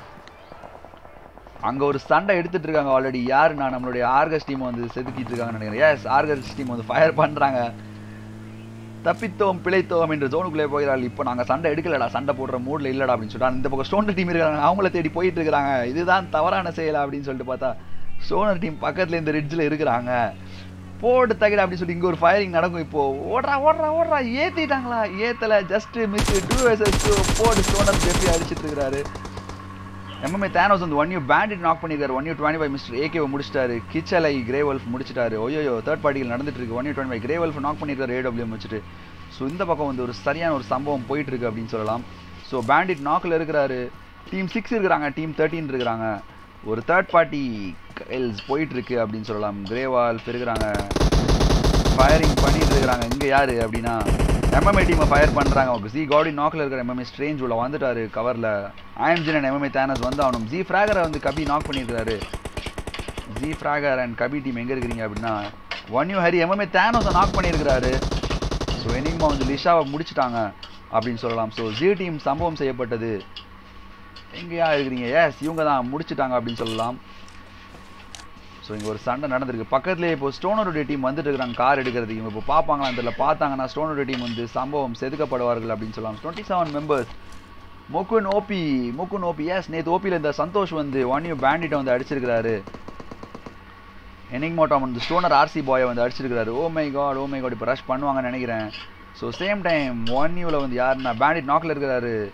அங்கே ஒரு சண்டை எடுத்துட்டு இருக்காங்க ஆல்ரெடி யார் நான் நம்மளுடைய ஆர்கஸ் டீம் வந்து செதுக்கிட்டு இருக்காங்கன்னு நினைக்கிறேன் எஸ் ஆர்கஸ் டீம் வந்து ஃபயர் பண்ணுறாங்க தப்பித்தோம் பிழைத்தோம் என்று ஜோனுக்குள்ளே போகிறாள் இப்போ நாங்கள் சண்டை எடுக்கலடா சண்டை போடுற மூடில் இல்லடா அப்படின்னு சொல்லிட்டு இந்த பக்கம் ஸ்டோனர் டீம் இருக்காங்க அவங்கள தேடி போயிட்டு இருக்காங்க இதுதான் தவறான செயல் அப்படின்னு சொல்லிட்டு பார்த்தா ஸ்டோனர் டீம் பக்கத்தில் இந்த ரிட்ஜில் இருக்கிறாங்க போட்டு தகிட அப்படின்னு சொல்லி இங்கே ஒரு ஃபயரிங் நடக்கும் இப்போ ஓடுறா ஓடுறா ஓடுறா ஏற்றிட்டாங்களா ஏத்தல just miss two versus two போட்டு ஸ்டோனர் ஜெஃபி அடிச்சிட்டு இருக்கிறாரு எம்எம்ஏ தேனோஸ் வந்து ஒன் யூ பேண்டிட் நாக் பண்ணியிருக்காரு one U twenty five mister ஏகேவை முடிச்சிட்டாரு கிச்சலை கிரே வல்ஃப் முடிச்சிட்டாரு ஓயோயோ தேர்ட் பார்ட்டிகள் நடந்துட்டு இருக்கு one U twenty five Grey Wolf knock பண்ணியிருக்காரு ஏடபிள்யூ வச்சுட்டு ஸோ இந்த பக்கம் வந்து ஒரு சரியான ஒரு சம்பவம் போயிட்டு இருக்கு அப்படின்னு சொல்லலாம் ஸோ பேண்டிட் நாக்கில் இருக்கிறாரு டீம் சிக்ஸ் இருக்கிறாங்க டீம் தேர்ட்டின் இருக்கிறாங்க ஒரு தேர்ட் பார்ட்டி எல்ஸ் போயிட்டு இருக்கு அப்படின்னு சொல்லலாம் கிரேவால் இருக்கிறாங்க ஃபயரிங் பண்ணிட்டு இருக்கிறாங்க இங்கே யாரு அப்படின்னா எம்எம்ஏ டீமை ஃபயர் பண்ணுறாங்க ஜி காடி நாக்கில் இருக்கிற எம்எம்ஏ ஸ்ட்ரேஞ்ச் உள்ள வந்துட்டாரு கவரில் ஆயம்ஜின் அண்ட் எம்எம்ஏ தேனஸ் வந்து ஆகணும் ஜி ஃப்ராகரை வந்து கபி நாக் பண்ணியிருக்காரு ஜி ஃப்ராகர் அண்ட் கபி டீம் எங்கே இருக்கிறீங்க அப்படின்னா ஒன் யூ ஹரி எம்எம்ஏ தேனோஸை நாக் பண்ணியிருக்கிறாரு ஸோ எனிமா வந்து லிஷாவை முடிச்சிட்டாங்க அப்படின்னு சொல்லலாம் ஸோ ஜி டீம் சம்பவம் செய்யப்பட்டது எங்கேயா இருக்கிறீங்க எஸ் இவங்க தான் முடிச்சிட்டாங்க அப்படின்னு சொல்லலாம் ஸோ இங்கே ஒரு சண்டை நடந்திருக்கு பக்கத்துலேயே இப்போ ஸ்டோனருடைய டீம் வந்துட்டு இருக்கிறாங்க கார் எடுக்கிறதுக்கு இவங்க இப்போ பார்ப்பாங்களா இதில் பார்த்தாங்கன்னா ஸ்டோனருடைய டீம் வந்து சம்பவம் செதுக்கப்படுவார்கள் அப்படின்னு சொல்லலாம் twenty seven members Mukun OP Mukun OP yes நேற்று ஓபியில் இந்த சந்தோஷ் வந்து ஒன் யூ பேண்டிட்டை வந்து அடிச்சிருக்கிறாரு எனிக்மோட்டாம் வந்து ஸ்டோனர் ஆர்சி பாயை வந்து அடிச்சிருக்கிறாரு oh my God oh my God இப்போ ரஷ் பண்ணுவாங்கன்னு நினைக்கிறேன் ஸோ சேம் டைம் ஒன் யூவில் வந்து யாருன்னா பேண்டிட் நாக்கில் இருக்கிறாரு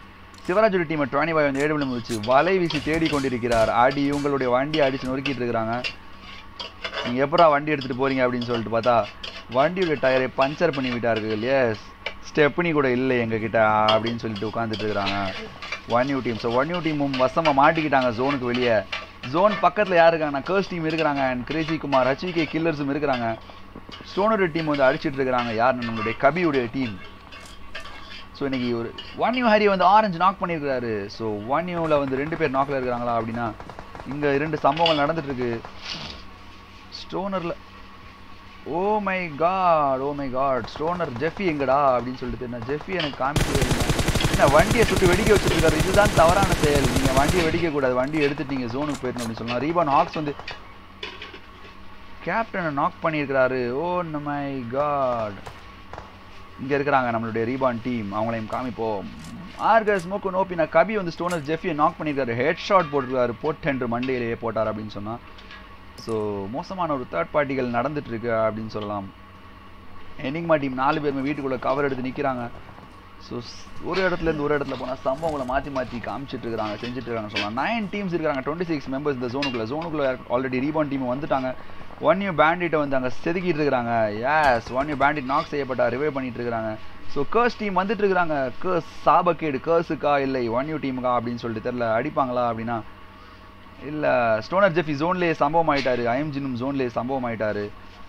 சிவராஜோட டீமை டுவெண்ட்டி ஃபைவ் வந்து ஏழு வச்சு வலை வீசி தேடி கொண்டிருக்கிறார் அடி இவங்களுடைய வண்டி அடிச்சு நொறுக்கிட்டு இருக்கிறாங்க நீங்கள் எப்படா வண்டி எடுத்துகிட்டு போறீங்க அப்படின்னு சொல்லிட்டு பார்த்தா வண்டியோட டயரை பஞ்சர் பண்ணி விட்டார்கள் எஸ் ஸ்டெப்னி கூட இல்லை எங்ககிட்ட அப்படின்னு சொல்லிட்டு உட்காந்துட்டு இருக்கிறாங்க one U team so one U டீமும் வசமாக மாட்டிக்கிட்டாங்க ஜோனுக்கு வெளியே ஜோன் பக்கத்தில் யார் இருக்காங்கன்னா கர்ஸ் டீம் இருக்கிறாங்க அண்ட் கிரேசி குமார் ஹச்விகே கில்லர்ஸும் இருக்கிறாங்க ஸ்டோனோட டீம் வந்து அடிச்சிட்டு இருக்கிறாங்க யார் நம்மளுடைய கபியுடைய டீம் ஸோ இன்னைக்கு ஒரு ஒன் யூ ஹரி வந்து ஆரஞ்சு நாக் பண்ணியிருக்கிறாரு ஸோ ஒன் யூவில் வந்து ரெண்டு பேர் நாக்கில் இருக்கிறாங்களா அப்படின்னா இங்கே இரண்டு சம்பவங்கள் நடந்துட்டு இருக்கு ஸ்டோனரில் oh my God oh my God Stoner Jeffy எங்கடா அப்படின்னு சொல்லிட்டு நான் ஜெஃபி எனக்கு காமிக்கவே இல்லை என்ன வண்டியை சுட்டு வெடிக்க வச்சிருக்காரு இதுதான் தவறான செயல் நீங்கள் வண்டியை வெடிக்க கூடாது வண்டியை எடுத்துட்டு நீங்கள் ஜோனுக்கு போயிடணும் அப்படின்னு சொல்லலாம் ரீபான் ஹாக்ஸ் வந்து கேப்டனை நாக் பண்ணியிருக்கிறாரு ஓ மை காட் இங்கே இருக்கிறாங்க நம்மளுடைய ரீபான் டீம் அவங்களையும் காமிப்போம் ஆர்கர் ஸ்மோக்கு நோப்பினா கபி வந்து ஸ்டோனர் ஜெஃபியை நாக் பண்ணியிருக்காரு ஹெட் ஷாட் போட்டிருக்காரு போட்டென்று மண்டையிலேயே போட்டார் அப்படின்னு சொன்னால் ஸோ மோசமான ஒரு தேர்ட் பார்ட்டிகள் நடந்துட்டு இருக்கு அப்படின்னு சொல்லலாம் எனிங்மா டீம் நாலு பேருமே வீட்டுக்குள்ளே கவர் எடுத்து நிற்கிறாங்க ஸோ ஒரு இடத்துல இருந்து ஒரு இடத்துல போனால் சம்பவங்களை மாற்றி மாற்றி காமிச்சிட்டு இருக்காங்க செஞ்சுட்டு இருக்காங்க சொல்லலாம் நைன் டீம்ஸ் இருக்காங்க டுவெண்ட்டி சிக்ஸ் மெம்பர்ஸ் இந்த ஜோனுக்குள்ள ஜோனுக்குள்ள ஆல்ரெடி ரீபான் டீம் வந்துட்டாங்க ஒன் யூ பேண்டிட்டை வந்து அங்கே செதுக்கிட்டு இருக்கிறாங்க yes one U Bandit knock செய்யப்பட்டா ரிவைவ் பண்ணிட்டு இருக்காங்க ஸோ கேர்ஸ் டீம் வந்துட்டு இருக்காங்க கேர்ஸ் சாபக்கேடு கேர்ஸுக்கா இல்லை ஒன் யூ டீமுக்கா அப்படின்னு சொல்லிட்டு தெரில அடிப்பாங்களா அப்படின்னா இல்லை ஸ்டோனர் ஜெஃபி ஜோன்லேயே சம்பவம் ஆயிட்டாரு ஐஎம்ஜினும் ஜோன்லேயே சம்பவம் ஆயிட்டாரு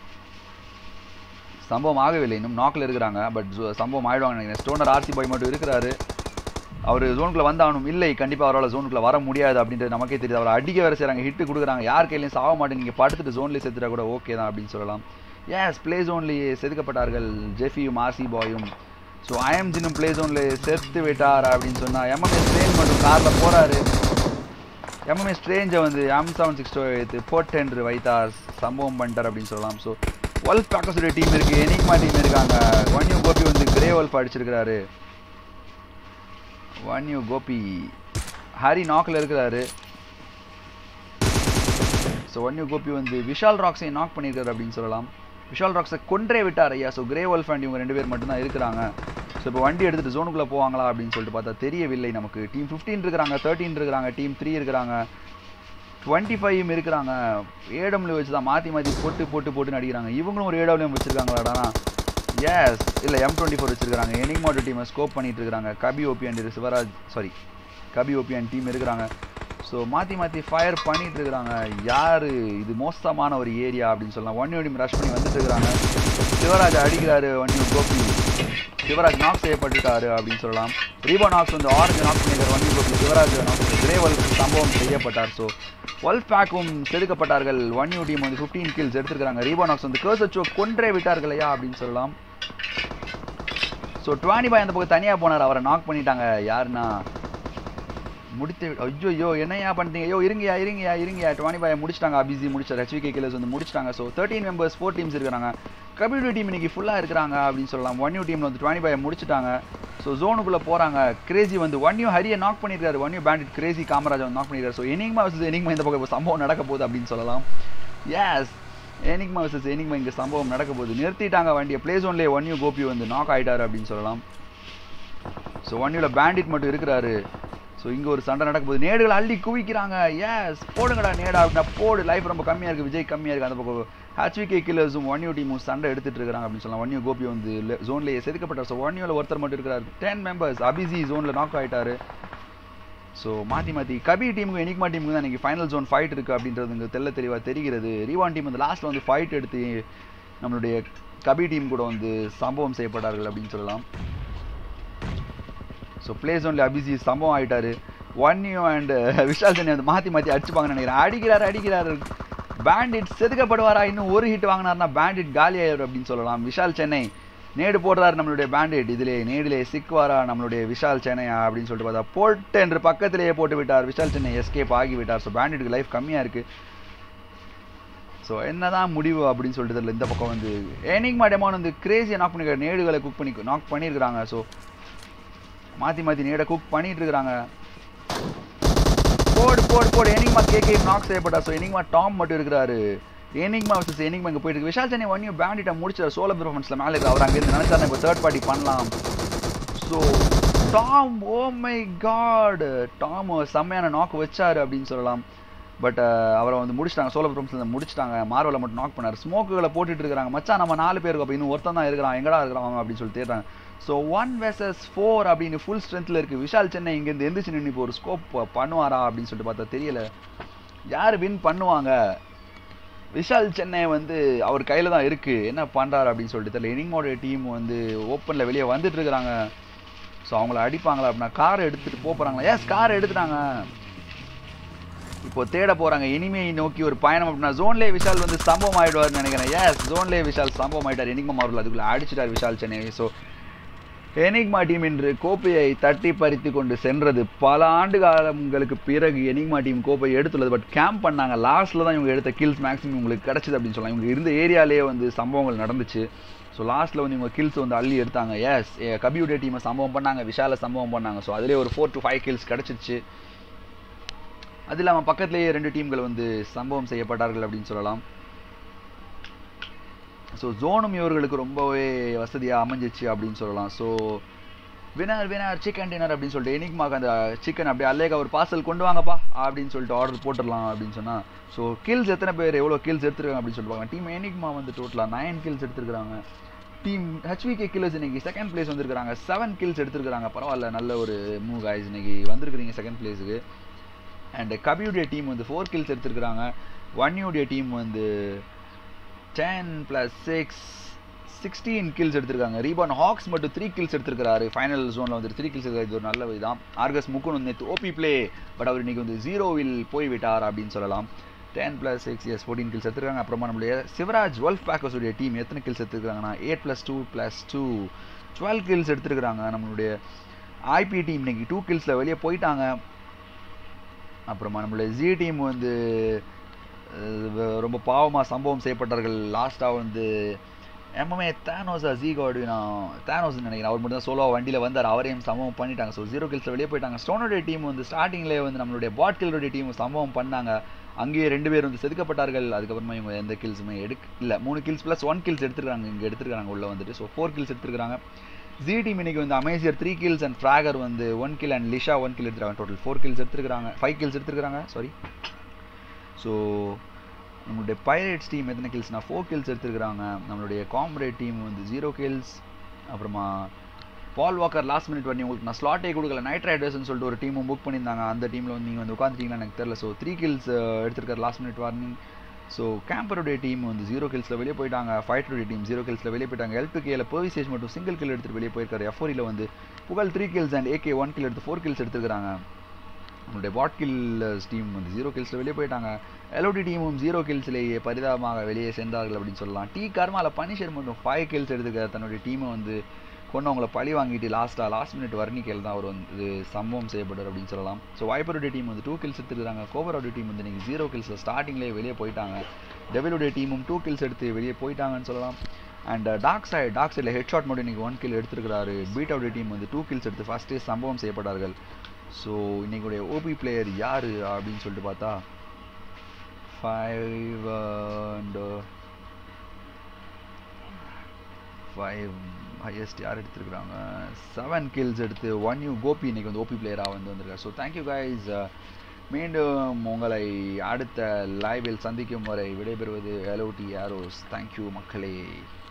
சம்பவம் ஆகவில்லை இன்னும் நாக்கில் இருக்கிறாங்க பட் சம்பவம் ஆயிடுவாங்க நினைக்கிறேன் ஸ்டோனர் ஆர்சி பாய் மட்டும் இருக்கிறாரு அவர் ஜோனுக்குள்ள வந்தாகணும் இல்லை கண்டிப்பாக அவரால் ஜோனுக்குள்ள வர முடியாது அப்படின்றது நமக்கே தெரியுது அவரை அடிக்க வேற செய்கிறாங்க ஹிட்டு கொடுக்குறாங்க யார் கையிலையும் சாக மாட்டேன் நீங்கள் படுத்துட்டு ஜோன்லேயே செத்துட்டா கூட ஓகே தான் அப்படின்னு சொல்லலாம் எஸ் பிளே ஜோன்லேயே செதுக்கப்பட்டார்கள் ஜெஃபியும் ஆர்சி பாயும் ஸோ ஐஎம்ஜினும் பிளே ஜோன்லேயே செத்து விட்டார் அப்படின்னு சொன்னால் எம்எம்எஸ் ட்ரெயின் மட்டும் காரில் போகிறாரு எம்எம்எஸ் ஸ்ட்ரேஞ்சை வந்து எம் செவன் சிக்ஸ் டூ வைத்து போட்டென்று வைத்தார் சம்பவம் பண்ணிட்டார் அப்படின்னு சொல்லலாம் ஸோ வல்ஃப் பேக்கர்ஸுடைய டீம் இருக்கு எனிக்மா டீம் இருக்காங்க ஒன் யூ கோபி வந்து கிரே வல்ஃப் அடிச்சிருக்கிறாரு ஒன் யூ கோபி ஹரி நாக்கில் இருக்கிறாரு ஸோ ஒன் யூ கோபி வந்து விஷால் ராக்ஸை நாக் பண்ணியிருக்காரு அப்படின்னு சொல்லலாம் விஷால் ராக்ஸை கொன்றே விட்டார் ஐயா ஸோ கிரே வல்ஃப் அண்ட் இவங்க ரெண்டு பேர் மட்டும்தான் இருக்கிறாங்க ஸோ இப்போ வண்டி எடுத்துகிட்டு ஜோனுக்குள்ளே போவாங்களா அப்படின்னு சொல்லிட்டு பார்த்தா தெரியவில்லை நமக்கு டீம் ஃபிஃப்டீன் இருக்கிறாங்க தேர்ட்டின் இருக்கிறாங்க டீம் த்ரீ இருக்கிறாங்க டுவெண்ட்டி ஃபைவும் இருக்கிறாங்க ஏடம்ல வச்சு தான் மாற்றி மாற்றி போட்டு போட்டு போட்டு அடிக்கிறாங்க இவங்களும் ஒரு ஏடம்லையும் வச்சுருக்காங்களாடானா எஸ் இல்லை எம் டுவெண்ட்டி ஃபோர் வச்சுருக்காங்க எனிமாட்டோ டீமை ஸ்கோப் பண்ணிட்டு இருக்காங்க கபி ஓபி அண்ட் சிவராஜ் சாரி கபி ஓபி அண்ட் டீம் இருக்கிறாங்க ஸோ மாற்றி மாற்றி ஃபயர் பண்ணிட்டு இருக்கிறாங்க யார் இது மோசமான ஒரு ஏரியா அப்படின்னு சொல்லலாம் ஒன் யூ டீம் ரஷ் பண்ணி வந்துட்டு இருக்கிறாங்க சிவராஜ் அடிக்கிறாரு one U Gopi Sivaraj knock செய்யப்பட்டுட்டாரு அப்படின்னு சொல்லலாம் ரீபா நாக்ஸ் வந்து ஆரஞ்சு நாக் பண்ணியிருக்காரு one U Gopi Sivaraj knock கிரேவல் சம்பவம் செய்யப்பட்டார் ஸோ வல்ஃப் பேக்கும் செதுக்கப்பட்டார்கள் ஒன் யூ டீம் வந்து ஃபிஃப்டீன் கில்ஸ் எடுத்திருக்காங்க ரீபானாக்ஸ் வந்து கேர்ஸ் வச்சோ கொன்றே விட்டார்கள் ஐயா அப்படின்னு சொல்லலாம் ஸோ டுவானி பாய் அந்த பக்கம் தனியாக போனார் அவரை நாக் பண்ணிட்டாங்க யாருன்னா முடித்து ஐயோ ஐயோ என்னையா பண்ணுறீங்க ஐயோ இருங்கயா இருங்கயா இருங்கயா டுவானி பாயை முடிச்சிட்டாங்க அபிசி முடிச்சார் ஹெச்விகே கில்லர்ஸ் வந்து முடிச்சிட்டாங்க so thirteen members four teams இருக்கிறாங்க கபிடி டீம் இன்னைக்கு ஃபுல்லாக இருக்கிறாங்க அப்படின்னு சொல்லலாம் ஒன் யூ டீமில் வந்து டுவானி பாயை முடிச்சிட்டாங்க ஸோ ஜோனுக்குள்ளே போகிறாங்க கிரேசி வந்து ஒன் யூ ஹரியை நாக் பண்ணியிருக்காரு one U bandit crazy Kamaraj வந்து நாக் பண்ணியிருக்காரு ஸோ எனிங்மா வர்சஸ் எனிங்மா இந்த பக்கம் இப்போ சம்பவம் நடக்க போகுது அப்படின்னு சொல்லலாம் எஸ் எனிக்மா வர்சஸ் எனிக்மா இங்கே சம்பவம் நடக்க போகுது நிறுத்திட்டாங்க வண்டியை பிளே ஜோன்லேயே ஒன் யூ கோபி வந்து நாக் ஆயிட்டாரு அப்படின்னு சொல்லலாம் ஸோ ஒன் யூவில் பேண்டிட் மட்டும் இருக்கிறாரு ஸோ இங்கே ஒரு சண்டை நடக்க போகுது நேடுகளை அள்ளி குவிக்கிறாங்க எஸ் போடுங்கடா நேடா அப்படின்னா போடு லைஃப் ரொம்ப கம்மியாக இருக்குது விஜய் கம்மியாக இருக்குது அந்த பக்கம் ஹச்விகே கில்லர்ஸும் ஒன் யூ டீமும் சண்டை எடுத்துட்டு இருக்காங்க அப்படின்னு சொல்லலாம் ஒன் யூ கோபி வந்து ஜோன்லேயே செதுக்கப்பட்டார் ஸோ ஒன் யூவில் ஒருத்தர் மட்டும் இருக்கிறார் டென் மெம்பர்ஸ் அபிசி ஜோனில் நாக் ஆயிட்டாரு ஸோ மாற்றி மாற்றி கபி டீமுக்கும் எனிக்மா டீமுக்கு தான் இன்றைக்கி ஃபைனல் ஜோன் ஃபைட் இருக்குது அப்படின்றது இங்கே தெல்ல தெளிவாக தெரிகிறது ரீவான் டீம் வந்து லாஸ்ட்டில் வந்து ஃபைட் எடுத்து நம்மளுடைய கபி டீம் கூட வந்து சம்பவம் செய்யப்பட்டார்கள் அப்படின்னு சொல்லலாம் ஸோ பிளே ஜோனில் அபிசி சம்பவம் ஆகிட்டாரு one U and Vishal Chennai வந்து மாற்றி மாற்றி அடிச்சுப்பாங்கன்னு நினைக்கிறேன் அடிக்கிறாரு அடிக்கிறாரு பேண்டிட் செதுக்கப்படுவாரா இன்னும் ஒரு ஹிட் வாங்கினார்னா பேண்டிட் காலி ஆயிடும் அப்படின்னு சொல்லலாம் விஷால் சென்னை நேடு போடுறாரு நம்மளுடைய பேண்டிட் இதிலே நேடிலே சிக்குவாரா நம்மளுடைய விஷால் சென்னையா அப்படின்னு சொல்லிட்டு பார்த்தா போட்டு என்று பக்கத்திலேயே போட்டு விட்டார் விஷால் சென்னை எஸ்கேப் ஆகி விட்டார் ஸோ பேண்டிட்டுக்கு லைஃப் கம்மியாக இருக்குது ஸோ என்னதான் முடிவு அப்படின்னு சொல்லிட்டு தெரியல இந்த பக்கம் வந்து எனிக்மா டெமான் வந்து கிரேசியாக நாக் பண்ணிருக்காரு நேடுகளை குக் பண்ணி நாக் பண்ணியிருக்கிறாங்க ஸோ மாற்றி மாற்றி நேடை குக் பண்ணிட்டு இருக்கிறாங்க போடு போடு போடு எனிங்மா கேகே நாக் செய்யப்பட்டா ஸோ எனிங்மா டாம் மட்டும் இருக்கிறாரு எனிங்மா வர்சஸ் எனிங்மா இங்கே போயிட்டு இருக்கு Vishal Chennai one U பேண்டிட்டை முடிச்சார் solo பெர்ஃபார்மன்ஸில் மேலே இருக்கு அவர் அங்கேருந்து நினைச்சாரு இப்போ தேர்ட் பார்ட்டி பண்ணலாம் so Tom O my God Tom செம்மையான நாக் வச்சாரு அப்படின்னு சொல்லலாம் பட் அவரை வந்து முடிச்சிட்டாங்க சோலோ ப்ரோம்ஸில் முடிச்சிட்டாங்க மார்வலை மட்டும் நாக் பண்ணார் ஸ்மோக்குகளை போட்டுட்டு இருக்காங்க மச்சான் நம்ம நாலு பேருக்கு அப்போ இன்னும் ஒருத்தன் தான் இருக்கிறான் எங்கடா இருக்கிறான் அப்படின்னு சொல்லி தேடுறாங்க ஸோ ஒன் வெர்சஸ் ஃபோர் அப்படின்னு ஃபுல் ஸ்ட்ரென்த்தில் இருக்குது விஷால் சென்னை இங்கேருந்து எந்திரிச்சு நின்று இப்போ ஒரு ஸ்கோப் பண்ணுவாரா அப்படின்னு சொல்லிட்டு பார்த்தா தெரியல யார் வின் பண்ணுவாங்க விஷால் சென்னை வந்து அவர் கையில் தான் இருக்குது என்ன பண்ணுறாரு அப்படின்னு சொல்லிட்டு தெரியல இனிங்கோட டீம் வந்து ஓப்பனில் வெளியே வந்துட்டு இருக்கிறாங்க ஸோ அவங்கள அடிப்பாங்களா அப்படின்னா காரை எடுத்துகிட்டு போக போகிறாங்களா ஏஸ் காரை எடுத்துட்டாங்க இப்போ தேட போகிறாங்க இனிமையை நோக்கி ஒரு பயணம் அப்படின்னா ஜோன்லே விஷால் வந்து சம்பவம் ஆகிடுவார்னு நினைக்கிறேன் ஏஸ் ஜோன்லே விஷால் சம்பவம் ஆகிட்டார் எனிக்மா அவர்கள் அதுக்குள்ளே அடிச்சிட்டார் Vishal Chennai so Enigma team இன்று கோப்பையை தட்டி பறித்து கொண்டு சென்றது பல ஆண்டு காலங்களுக்கு பிறகு எனிக்மா டீம் கோப்பையை எடுத்துள்ளது பட் கேம்ப் பண்ணாங்க லாஸ்ட்டில் தான் இவங்க எடுத்த கில்ஸ் மேக்ஸிமம் உங்களுக்கு கிடச்சிது அப்படின்னு சொல்லலாம் இவங்க இருந்த ஏரியாலே வந்து சம்பவங்கள் நடந்துச்சு ஸோ லாஸ்ட்டில் வந்து இவங்க கில்ஸ் வந்து அள்ளி எடுத்தாங்க எஸ் கபியூடே டீமை சம்பவம் பண்ணாங்க விஷால சம்பவம் பண்ணாங்க ஸோ அதிலே ஒரு ஃபோர் டு ஃபைவ் கில்ஸ் கிடச்சிருச்சு அது இல்லாமல் பக்கத்துலேயே ரெண்டு டீம்கள் வந்து சம்பவம் செய்யப்பட்டார்கள் அப்படின்னு சொல்லலாம் ஸோ ஜோனும் இவர்களுக்கு ரொம்பவே வசதியாக அமைஞ்சிச்சு அப்படின்னு சொல்லலாம் so winner winner chicken dinner அப்படின்னு சொல்லிட்டு எனிக்மாக்கு அந்த சிக்கன் அப்படியே அல்லேக ஒரு பார்சல் கொண்டு வாங்கப்பா அப்படின்னு சொல்லிட்டு ஆர்டர் போட்டுடலாம் அப்படின்னு சொன்னால் ஸோ கில்ஸ் எத்தனை பேர் எவ்வளோ கில்ஸ் எடுத்துருக்காங்க அப்படின்னு சொல்லுவாங்க டீம் எனிக்மா வந்து டோட்டலாக நைன் கில்ஸ் எடுத்துருக்காங்க டீம் ஹெச்விகே கில்லர்ஸ் இன்னைக்கு செகண்ட் பிளேஸ் வந்திருக்காங்க செவன் கில்ஸ் எடுத்துருக்காங்க பரவாயில்ல நல்ல ஒரு மூவ் ஆயிஸ் இன்னைக்கு வந்திருக்கிறீங்க செகண்ட் பிளேஸுக்கு அண்ட் கபியுடைய டீம் வந்து ஃபோர் கில்ஸ் எடுத்துருக்காங்க ஒன்யூடைய டீம் வந்து ten plus six sixteen kills எடுத்திருக்காங்க ரீபான் ஹாக்ஸ் மட்டும் த்ரீ கில்ஸ் எடுத்திருக்காரு ஃபைனல் ஜோனில் வந்து த்ரீ கில்ஸ் இது ஒரு நல்ல இதுதான் ஆர்கஸ் முக்குன் வந்து நேற்று ஓபி ப்ளே பட் அவர் இன்னைக்கு வந்து ஜீரோவில் போய்விட்டார் அப்படின்னு சொல்லலாம் ten plus six years fourteen kills எடுத்துருக்காங்க அப்புறமா நம்மளுடைய சிவராஜ் வெல்ஃப் பேக்கர்ஸுடைய டீம் எத்தனை கில்ஸ் எடுத்துருக்காங்கன்னா eight plus two plus two twelve kills எடுத்துருக்காங்க நம்மளுடைய ஐபி டீம் இன்னைக்கு டூ கில்ஸில் வெளியே போயிட்டாங்க அப்புறமா நம்மளுடைய ஜி டீம் வந்து ரொம்ப பாவமாக சம்பவம் செய்யப்பட்டார்கள் லாஸ்ட்டாக வந்து எம்எம்ஏ தேனோஸா ஜி கார்டுனா தேனோஸ் நினைக்கிறேன் அவர் மட்டும் தான் சோலோ வண்டியில் வந்தார் அவரையும் சம்பவம் பண்ணிட்டாங்க ஸோ ஜீரோ கில்ஸில் வெளியே போயிட்டாங்க ஸ்டோனுடைய டீம் வந்து ஸ்டார்டிங்லேயே வந்து நம்மளுடைய பாட் கில்லுடைய டீம் சம்பவம் பண்ணாங்க அங்கேயே ரெண்டு பேர் வந்து செதுக்கப்பட்டார்கள் அதுக்கப்புறமா இவங்க எந்த கில்ஸுமே எடுக்க இல்லை மூணு கில்ஸ் ப்ளஸ் ஒன் கில்ஸ் எடுத்துருக்காங்க இங்கே எடுத்துருக்காங்க உள்ளே வந்துட்டு ஸோ ஃபோர் கில்ஸ் எடுத்துருக்காங்க ஜி டீம் இன்னைக்கு வந்து அமேசியர் த்ரீ கில்ஸ் அண்ட் ஃப்ராகர் வந்து ஒன் கில் அண்ட் லிஷா ஒன் கில் எடுத்துருக்காங்க டோட்டல் ஃபோர் கில்ஸ் எடுத்துருக்காங்க ஃபைவ் கில்ஸ் எடுத்துருக்காங்க சாரி ஸோ நம்மளுடைய பைரேட்ஸ் டீம் எத்தனை கில்ஸ்னா ஃபோர் கில்ஸ் எடுத்துருக்காங்க நம்மளுடைய காம்ரேட் டீம் வந்து ஜீரோ கில்ஸ் அப்புறமா பால் வாக்கர் லாஸ்ட் மினிட் வரணும் உங்களுக்கு நான் ஸ்லாட்டே கொடுக்கல நைட் ரைடர்ஸ்னு சொல்லிட்டு ஒரு டீமும் புக் பண்ணியிருந்தாங்க அந்த டீமில் வந்து நீங்கள் வந்து உட்காந்துட்டீங்கன்னா எனக்கு தெரில ஸோ த்ரீ கில்ஸ் எடுத்திருக்காரு லாஸ்ட் மினிட் வார்னிங் ஸோ கேம்பருடைய டீம் வந்து ஜீரோ கில்ஸில் வெளியே போயிட்டாங்க ஃபைட்டருடைய டீம் ஜீரோ கில்ஸில் வெளியே போயிட்டாங்க எல் டு கேல பர்விசேஷ் மட்டும் சிங்கிள் கில் எடுத்துட்டு வெளியே போயிருக்காரு எஃப்ஓரியில் வந்து Pugazh three kills and AK one kill எடுத்து ஃபோர் கில்ஸ் எடுத்துருக்காங்க நம்மளுடைய பாட் கில்லர்ஸ் டீம் வந்து ஜீரோ கில்ஸில் வெளியே போயிட்டாங்க எல்ஓடி டீமும் ஜீரோ கில்ஸ்லேயே பரிதாபமாக வெளியே சென்றார்கள் அப்படின்னு சொல்லலாம் டி கர்மாவில் பனிஷர் மட்டும் ஃபைவ் கில்ஸ் எடுத்துக்க தன்னுடைய டீமை வந்து கொண்டு அவங்கள பழி வாங்கிட்டு லாஸ்ட்டாக லாஸ்ட் மினிட் வர்ணிக்கையில் தான் அவர் வந்து சம்பவம் செய்யப்பட்டார் அப்படின்னு சொல்லலாம் ஸோ வாய்ப்பருடைய டீம் வந்து டூ கில்ஸ் எடுத்துருக்காங்க கோவரோடைய டீம் வந்து இன்றைக்கி ஜீரோ கில்ஸில் ஸ்டார்டிங்லேயே வெளியே போயிட்டாங்க டெவிலுடைய டீமும் டூ கில்ஸ் எடுத்து வெளியே போயிட்டாங்கன்னு சொல்லலாம் அண்ட் டாக் சைடு டாக் சைடில் ஹெட் ஷாட் மட்டும் இன்றைக்கி ஒன் கில் எடுத்துருக்காரு பீட்டாவுடைய டீம் வந்து டூ கில்ஸ் எடுத்து ஃபஸ்ட்டே சம்பவம் செய்யப்பட்டார்கள் ஸோ இன்றைக்குடைய ஓபி பிளேயர் யார் அப்படின்னு சொல்லிட்டு பார்த்தா ஃபைவ் அண்ட் ஃபைவ் ஹையஸ்ட் யார் எடுத்துருக்குறாங்க செவன் கில்ஸ் எடுத்து ஒன் யூ கோபி இன்னைக்கு வந்து ஓபி பிளேயராக வந்து வந்திருக்காரு ஸோ தேங்க்யூ கைஸ் மீண்டும் உங்களை அடுத்த லைவில் சந்திக்கும் வரை விடைபெறுவது எலோடி ஆரோஸ் தேங்க்யூ மக்களே